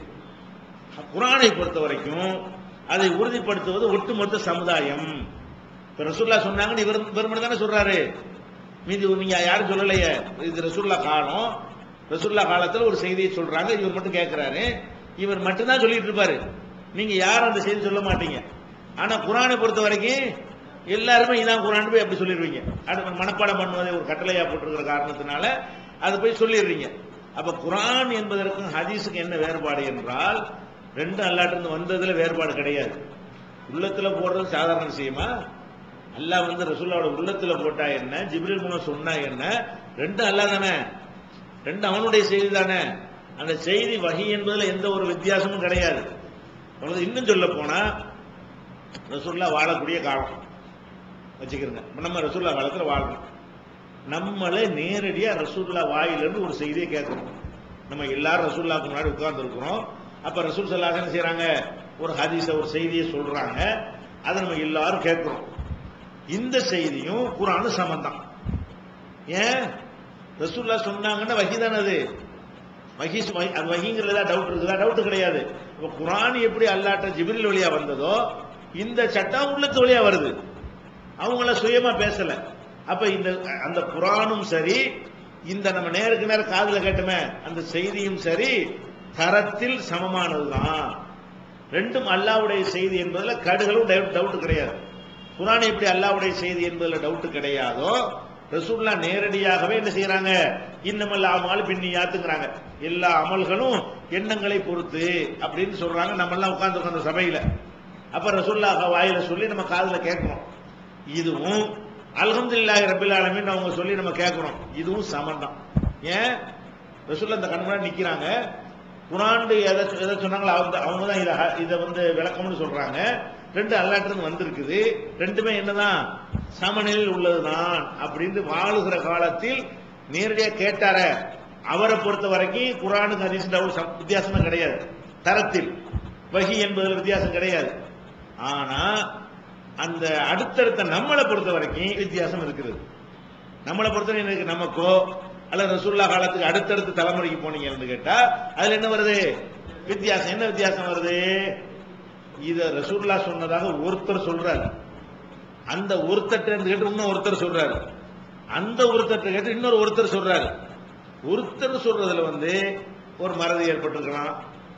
குரானை பொறுத்த வரைக்கும் அதை உறுதிப்படுத்துவது ஒட்டுமொத்த சமுதாயம் இப்ப ரசூல்லா சொன்னாங்கன்னு இவர் இவர் மட்டும் தானே சொல்றாரு மீதி நீங்க யாரும் சொல்லலையே இது ரசூல்லா காலம் ரசூல்லா காலத்துல ஒரு செய்தியை சொல்றாங்க இவர் மட்டும் கேட்கிறாரு இவர் மட்டும்தான் சொல்லிட்டு இருப்பாரு நீங்க யாரும் அந்த செய்தி சொல்ல மாட்டீங்க ஆனா குரானை பொறுத்த வரைக்கும் எல்லாருமே இதான் குரான் போய் அப்படி சொல்லிடுவீங்க அது மனப்பாடம் பண்ணுவதை ஒரு கட்டளையா போட்டிருக்கிற காரணத்தினால அதை போய் சொல்லிடுறீங்க அப்ப குரான் என்பதற்கும் ஹதீஸுக்கு என்ன வேறுபாடு என்றால் ரெண்டு அல்லாட்டிருந்து வந்ததுல வேறுபாடு கிடையாது உள்ளத்துல போடுறது சாதாரண விஷயமா அல்லாஹ் வந்து ரசூல்லாவோட உள்ளத்துல போட்டா என்ன ஜிப்ரில் மூலம் சொன்னா என்ன ரெண்டு அல்லாஹ் தானே ரெண்டு அவனுடைய செய்தி தானே அந்த செய்தி வகை என்பதுல எந்த ஒரு வித்தியாசமும் கிடையாது அவ்வளவு இன்னும் சொல்ல போனா ரசூல்லா வாழக்கூடிய காலம் வச்சுக்கிறங்க நம்ம ரசூல்லா காலத்துல வாழணும் நம்மளே நேரடியா ரசூல்லா வாயிலிருந்து ஒரு செய்தியை கேட்கணும் நம்ம எல்லாரும் ரசூல்லாக்கு முன்னாடி உட்கார்ந்து இருக்கிறோம் அப்ப ரசூல் சல்லாஹ் என்ன செய்யறாங்க ஒரு ஹதீஸ ஒரு செய்தியை சொல்றாங்க அதை நம்ம எல்லாரும் கேட்கிறோம் இந்த செய்தியும் குரானு சமந்தான் ஏன் ரசூல்லா சொன்னாங்கன்னா வகி தானே அது வகி அது வகிங்கிறதா டவுட் இருக்குதா டவுட் கிடையாது இப்ப குரான் எப்படி அல்லாட்ட ஜிபிரில் வழியா வந்ததோ இந்த சட்டம் உள்ளத்து வழியா வருது அவங்கள சுயமா பேசல அப்ப இந்த அந்த குரானும் சரி இந்த நம்ம நேருக்கு நேரம் காதுல கேட்டோமே அந்த செய்தியும் சரி தரத்தில் சமமானதுதான் ரெண்டும் அல்லாவுடைய செய்தி என்பதுல கடுகளும் டவுட் கிடையாது குரான் எப்படி அல்லாவுடைய செய்தி என்பதுல டவுட் கிடையாதோ ரசூல்லா நேரடியாகவே என்ன செய்யறாங்க இன்னமல்ல அமல் பின்னியாத்துங்கிறாங்க எல்லா அமல்களும் எண்ணங்களை பொறுத்து அப்படின்னு சொல்றாங்க நம்ம எல்லாம் உட்கார்ந்து உட்கார்ந்த சபையில அப்ப ரசூல்லா வாயில சொல்லி நம்ம காதுல கேட்கிறோம் இதுவும் அல்ஹம்துலில்லாஹி ரபில் ஆலமீன் அவங்க சொல்லி நம்ம கேட்கிறோம் இதுவும் சமம் தான் ஏன் ரசூல்லா இந்த கண் முன்னாடி நிக்கிறாங்க குரான் எதை எதை சொன்னாங்களோ அவங்க அவங்க தான் இதை இதை வந்து விளக்கம்னு சொல்றாங்க ரெண்டு அல்லாட்டிருந்து வந்திருக்குது ரெண்டுமே என்னதான் சமநிலையில் உள்ளதுதான் அப்படின்னு வாழுகிற காலத்தில் நேரடியா கேட்டார அவரை பொறுத்த வரைக்கும் குரானுக்கு ஹதீஸ் வித்தியாசமே கிடையாது தரத்தில் வகி என்பதில் வித்தியாசம் கிடையாது ஆனா அந்த அடுத்தடுத்த நம்மளை பொறுத்த வரைக்கும் வித்தியாசம் இருக்கிறது நம்மளை பொறுத்தவரை எனக்கு நமக்கோ அல்லது ரசூல்லா காலத்துக்கு அடுத்தடுத்த தலைமுறைக்கு போனீங்கன்னு கேட்டா அதுல என்ன வருது வித்தியாசம் என்ன வித்தியாசம் வருது இத ரசூல்லா சொன்னதாக ஒருத்தர் சொல்றாரு அந்த ஒருத்தர் கேட்டு இன்னும் ஒருத்தர் சொல்றாரு அந்த ஒருத்தர் கேட்டு இன்னொரு ஒருத்தர் சொல்றாரு ஒருத்தர் சொல்றதுல வந்து ஒரு மறதி ஏற்பட்டிருக்கலாம்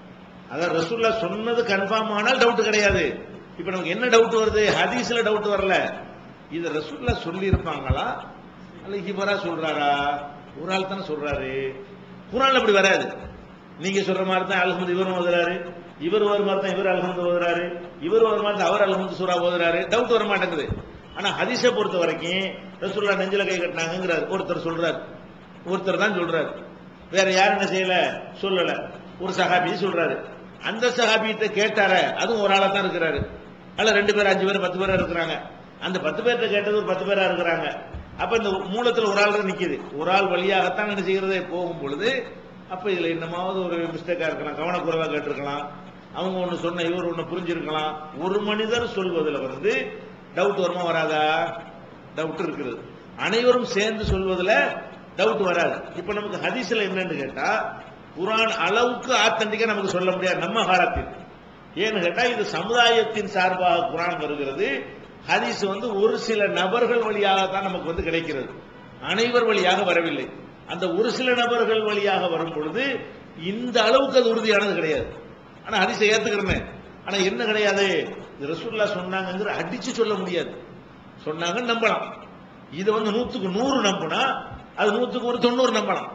அதான் ரசூல்லா சொன்னது கன்ஃபார்ம் ஆனால் டவுட் கிடையாது இப்ப நமக்கு என்ன டவுட் வருது ஹதீஸ்ல டவுட் வரல இது ரசூல்லா சொல்லி இருப்பாங்களா அல்ல இவரா சொல்றாரா ஒரு ஆள் தானே சொல்றாரு குரான்ல அப்படி வராது நீங்க சொல்ற மாதிரி தான் அல்ஹமது இவரும் ஓதுறாரு இவர் ஒரு மாதிரி தான் இவர் அல்ஹமது ஓதுறாரு இவர் ஒரு மாதிரி தான் அவர் அல்ஹமது சூரா ஓதுறாரு டவுட் வர மாட்டேங்குது ஆனா ஹதீஸை பொறுத்த வரைக்கும் ரசூல்லா நெஞ்சில கை கட்டினாங்கிறார் ஒருத்தர் சொல்றாரு ஒருத்தர் தான் சொல்றாரு வேற யாரும் என்ன செய்யல சொல்லல ஒரு சஹாபி சொல்றாரு அந்த சஹாபியத்தை கேட்டார அதுவும் ஒரு ஆளா தான் இருக்கிறாரு அல்ல ரெண்டு பேர் அஞ்சு பேர் பத்து பேரா இருக்கிறாங்க அந்த பத்து பேர்த்த கேட்டது ஒரு பத்து பேரா இருக்கிறாங்க அப்ப இந்த மூலத்துல ஒரு ஆள் தான் நிக்குது ஒரு ஆள் வழியாகத்தான் என்ன செய்யறதே போகும் பொழுது அப்ப இதுல என்னமாவது ஒரு மிஸ்டேக்கா இருக்கலாம் கவனக்குறைவா கேட்டிருக்கலாம் அவங்க ஒண்ணு சொன்ன இவர் ஒண்ணு புரிஞ்சிருக்கலாம் ஒரு மனிதர் சொல்வதில் வந்து டவுட் வருமா வராதா டவுட் இருக்குது அனைவரும் சேர்ந்து சொல்வதில் டவுட் வராது இப்ப நமக்கு ஹதீஸ்ல என்னன்னு கேட்டா குரான் அளவுக்கு ஆத்தன்டிக்கா நமக்கு சொல்ல முடியாது நம்ம காலத்தில் ஏன்னு கேட்டா இது சமுதாயத்தின் சார்பாக குரான் வருகிறது ஹதீஸ் வந்து ஒரு சில நபர்கள் வழியாக தான் நமக்கு வந்து கிடைக்கிறது அனைவர் வழியாக வரவில்லை அந்த ஒரு சில நபர்கள் வழியாக வரும் பொழுது இந்த அளவுக்கு அது உறுதியானது கிடையாது ஆனா ஹதீஸை ஏத்துக்கிறேன் ஆனா என்ன கிடையாது இது ரசூல்லா சொன்னாங்கிற அடிச்சு சொல்ல முடியாது சொன்னாங்கன்னு நம்பலாம் இது வந்து நூத்துக்கு நூறு நம்பினா அது நூத்துக்கு ஒரு தொண்ணூறு நம்பலாம்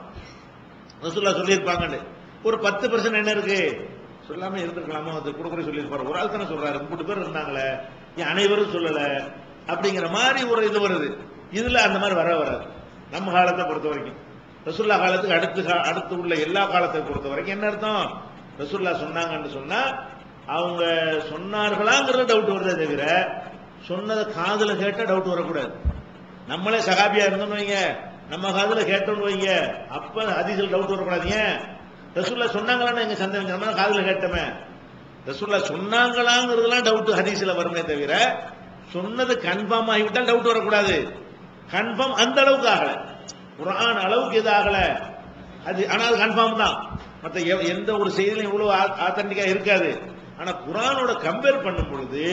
ரசூல்லா சொல்லியிருப்பாங்கன்னு ஒரு பத்து பர்சன்ட் என்ன இருக்கு சொல்லாம இருந்திருக்கலாமோ அது கூட கூட சொல்லியிருப்பாரு ஒரு ஆள் தானே சொல்றாரு மூணு பேர் இருந்தாங்களே ஏன் அனைவரும் சொல்லல அப்படிங்கிற மாதிரி ஒரு இது வருது இதுல அந்த மாதிரி வர வராது நம்ம காலத்தை பொறுத்த வரைக்கும் ரசுல்லா காலத்துக்கு அடுத்து கா- அடுத்து உள்ள எல்லா காலத்தை பொறுத்த வரைக்கும் என்ன அர்த்தம் ரசுல்லா சொன்னாங்கன்னு சொன்னா அவங்க சொன்னார்களாங்கிறது டவுட் வருதே தவிர சொன்னதை காதுல கேட்டா டவுட் வரக்கூடாது நம்மளே சகாபியா இருந்தோம்னு வைங்க நம்ம காதுல கேட்டோம்னு வைங்க அப்ப ஹதீஸ்ல டவுட் வரக்கூடாது ஏன் ரசூல்லா சொன்னாங்களான்னு எங்க சந்தேகம் நம்ம காதுல கேட்டோமே ரசூல்லா சொன்னாங்களாங்கிறதுலாம் டவுட் ஹதீஸ்ல வருமே தவிர சொன்னது கன்ஃபார்ம் ஆகிவிட்டால் டவுட் வரக்கூடாது கன்ஃபார்ம் அந்த அளவுக்கு ஆகல குரான் அளவுக்கு இது ஆகல அது ஆனா அது கன்ஃபார்ம் தான் மத்த எவ்- எந்த ஒரு செய்தியிலும் இவ்வளவு ஆத்தன்டிக்கா இருக்காது ஆனா குரானோட கம்பேர் பண்ணும் பொழுது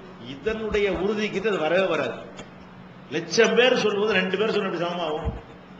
இதனுடைய உறுதிக்கு அது வரவே வராது லட்சம் பேர் சொல்வது ரெண்டு பேர் சொன்ன எப்படி சமமாகும்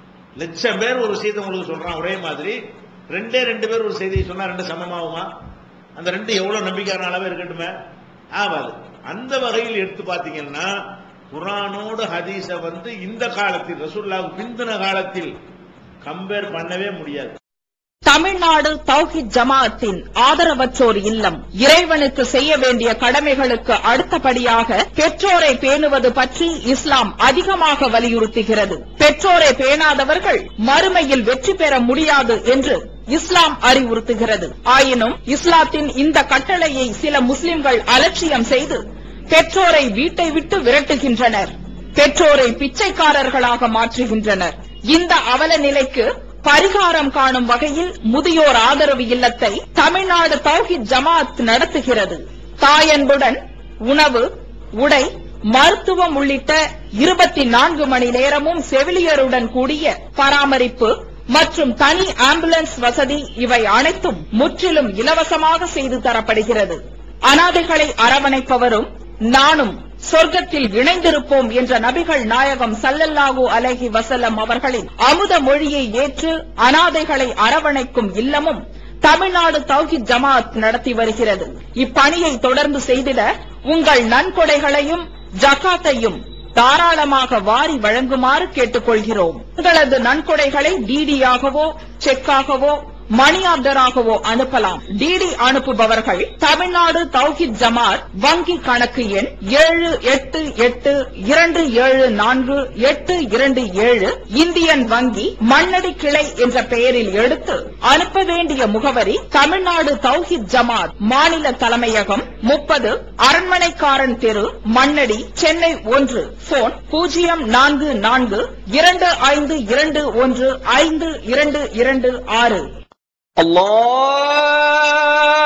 லட்சம் பேர் ஒரு விஷயத்தை உங்களுக்கு சொல்றான் ஒரே மாதிரி ரெண்டே ரெண்டு பேர் ஒரு செய்தியை சொன்னா ரெண்டு சமமாகுமா அந்த ரெண்டு எவ்வளவு நம்பிக்கையான அளவே இருக்கட்டுமே ஆகாது அந்த வகையில் எடுத்து பாத்தீங்கன்னா குரானோடு ஹதீஸ வந்து இந்த காலத்தில் ரசூல்லாவுக்கு பிந்தின காலத்தில் கம்பேர் பண்ணவே முடியாது தமிழ்நாடு தௌஹித் ஜமாஅத்தின் ஆதரவற்றோர் இல்லம் இறைவனுக்கு செய்ய வேண்டிய கடமைகளுக்கு அடுத்தபடியாக பெற்றோரை பேணுவது பற்றி இஸ்லாம் அதிகமாக வலியுறுத்துகிறது பெற்றோரை பேணாதவர்கள் மறுமையில் வெற்றி பெற முடியாது என்று இஸ்லாம் அறிவுறுத்துகிறது ஆயினும் இஸ்லாத்தின் இந்த கட்டளையை சில முஸ்லிம்கள் அலட்சியம் செய்து பெற்றோரை வீட்டை விட்டு விரட்டுகின்றனர் பெற்றோரை பிச்சைக்காரர்களாக மாற்றுகின்றனர் இந்த அவல நிலைக்கு பரிகாரம் காணும் வகையில் முதியோர் ஆதரவு இல்லத்தை தமிழ்நாடு தௌஹித் ஜமாத் நடத்துகிறது தாயன்புடன் உணவு உடை மருத்துவம் உள்ளிட்ட இருபத்தி நான்கு மணி நேரமும் செவிலியருடன் கூடிய பராமரிப்பு மற்றும் தனி ஆம்புலன்ஸ் வசதி இவை அனைத்தும் முற்றிலும் இலவசமாக செய்து தரப்படுகிறது அனாதைகளை அரவணைப்பவரும் நானும் சொர்க்கத்தில் இணைந்திருப்போம் என்ற நபிகள் நாயகம் சல்லல்லாஹு அலைஹி வஸல்லம் அவர்களின் அமுத மொழியை ஏற்று அனாதைகளை அரவணைக்கும் இல்லமும் தமிழ்நாடு தௌஹித் ஜமாத் நடத்தி வருகிறது இப்பணியை தொடர்ந்து செய்திட உங்கள் நன்கொடைகளையும் ஜகாத்தையும் தாராளமாக வாரி வழங்குமாறு கேட்டுக்கொள்கிறோம் உங்களது நன்கொடைகளை டிடியாகவோ செக்காகவோ மணி ஆர்டராகவோ அனுப்பலாம் டிடி அனுப்புபவர்கள் தமிழ்நாடு தௌஹித் ஜமாத் வங்கி கணக்கு எண் ஏழு எட்டு எட்டு இரண்டு ஏழு நான்கு எட்டு இரண்டு ஏழு இந்தியன் வங்கி மண்ணடி கிளை என்ற பெயரில் எடுத்து அனுப்ப வேண்டிய முகவரி தமிழ்நாடு தௌஹித் ஜமாத் மாநில தலைமையகம் முப்பது அரண்மனைக்காரன் தெரு மண்ணடி சென்னை ஒன்று போன் பூஜ்ஜியம் நான்கு நான்கு இரண்டு ஐந்து இரண்டு ஒன்று ஐந்து இரண்டு இரண்டு ஆறு الله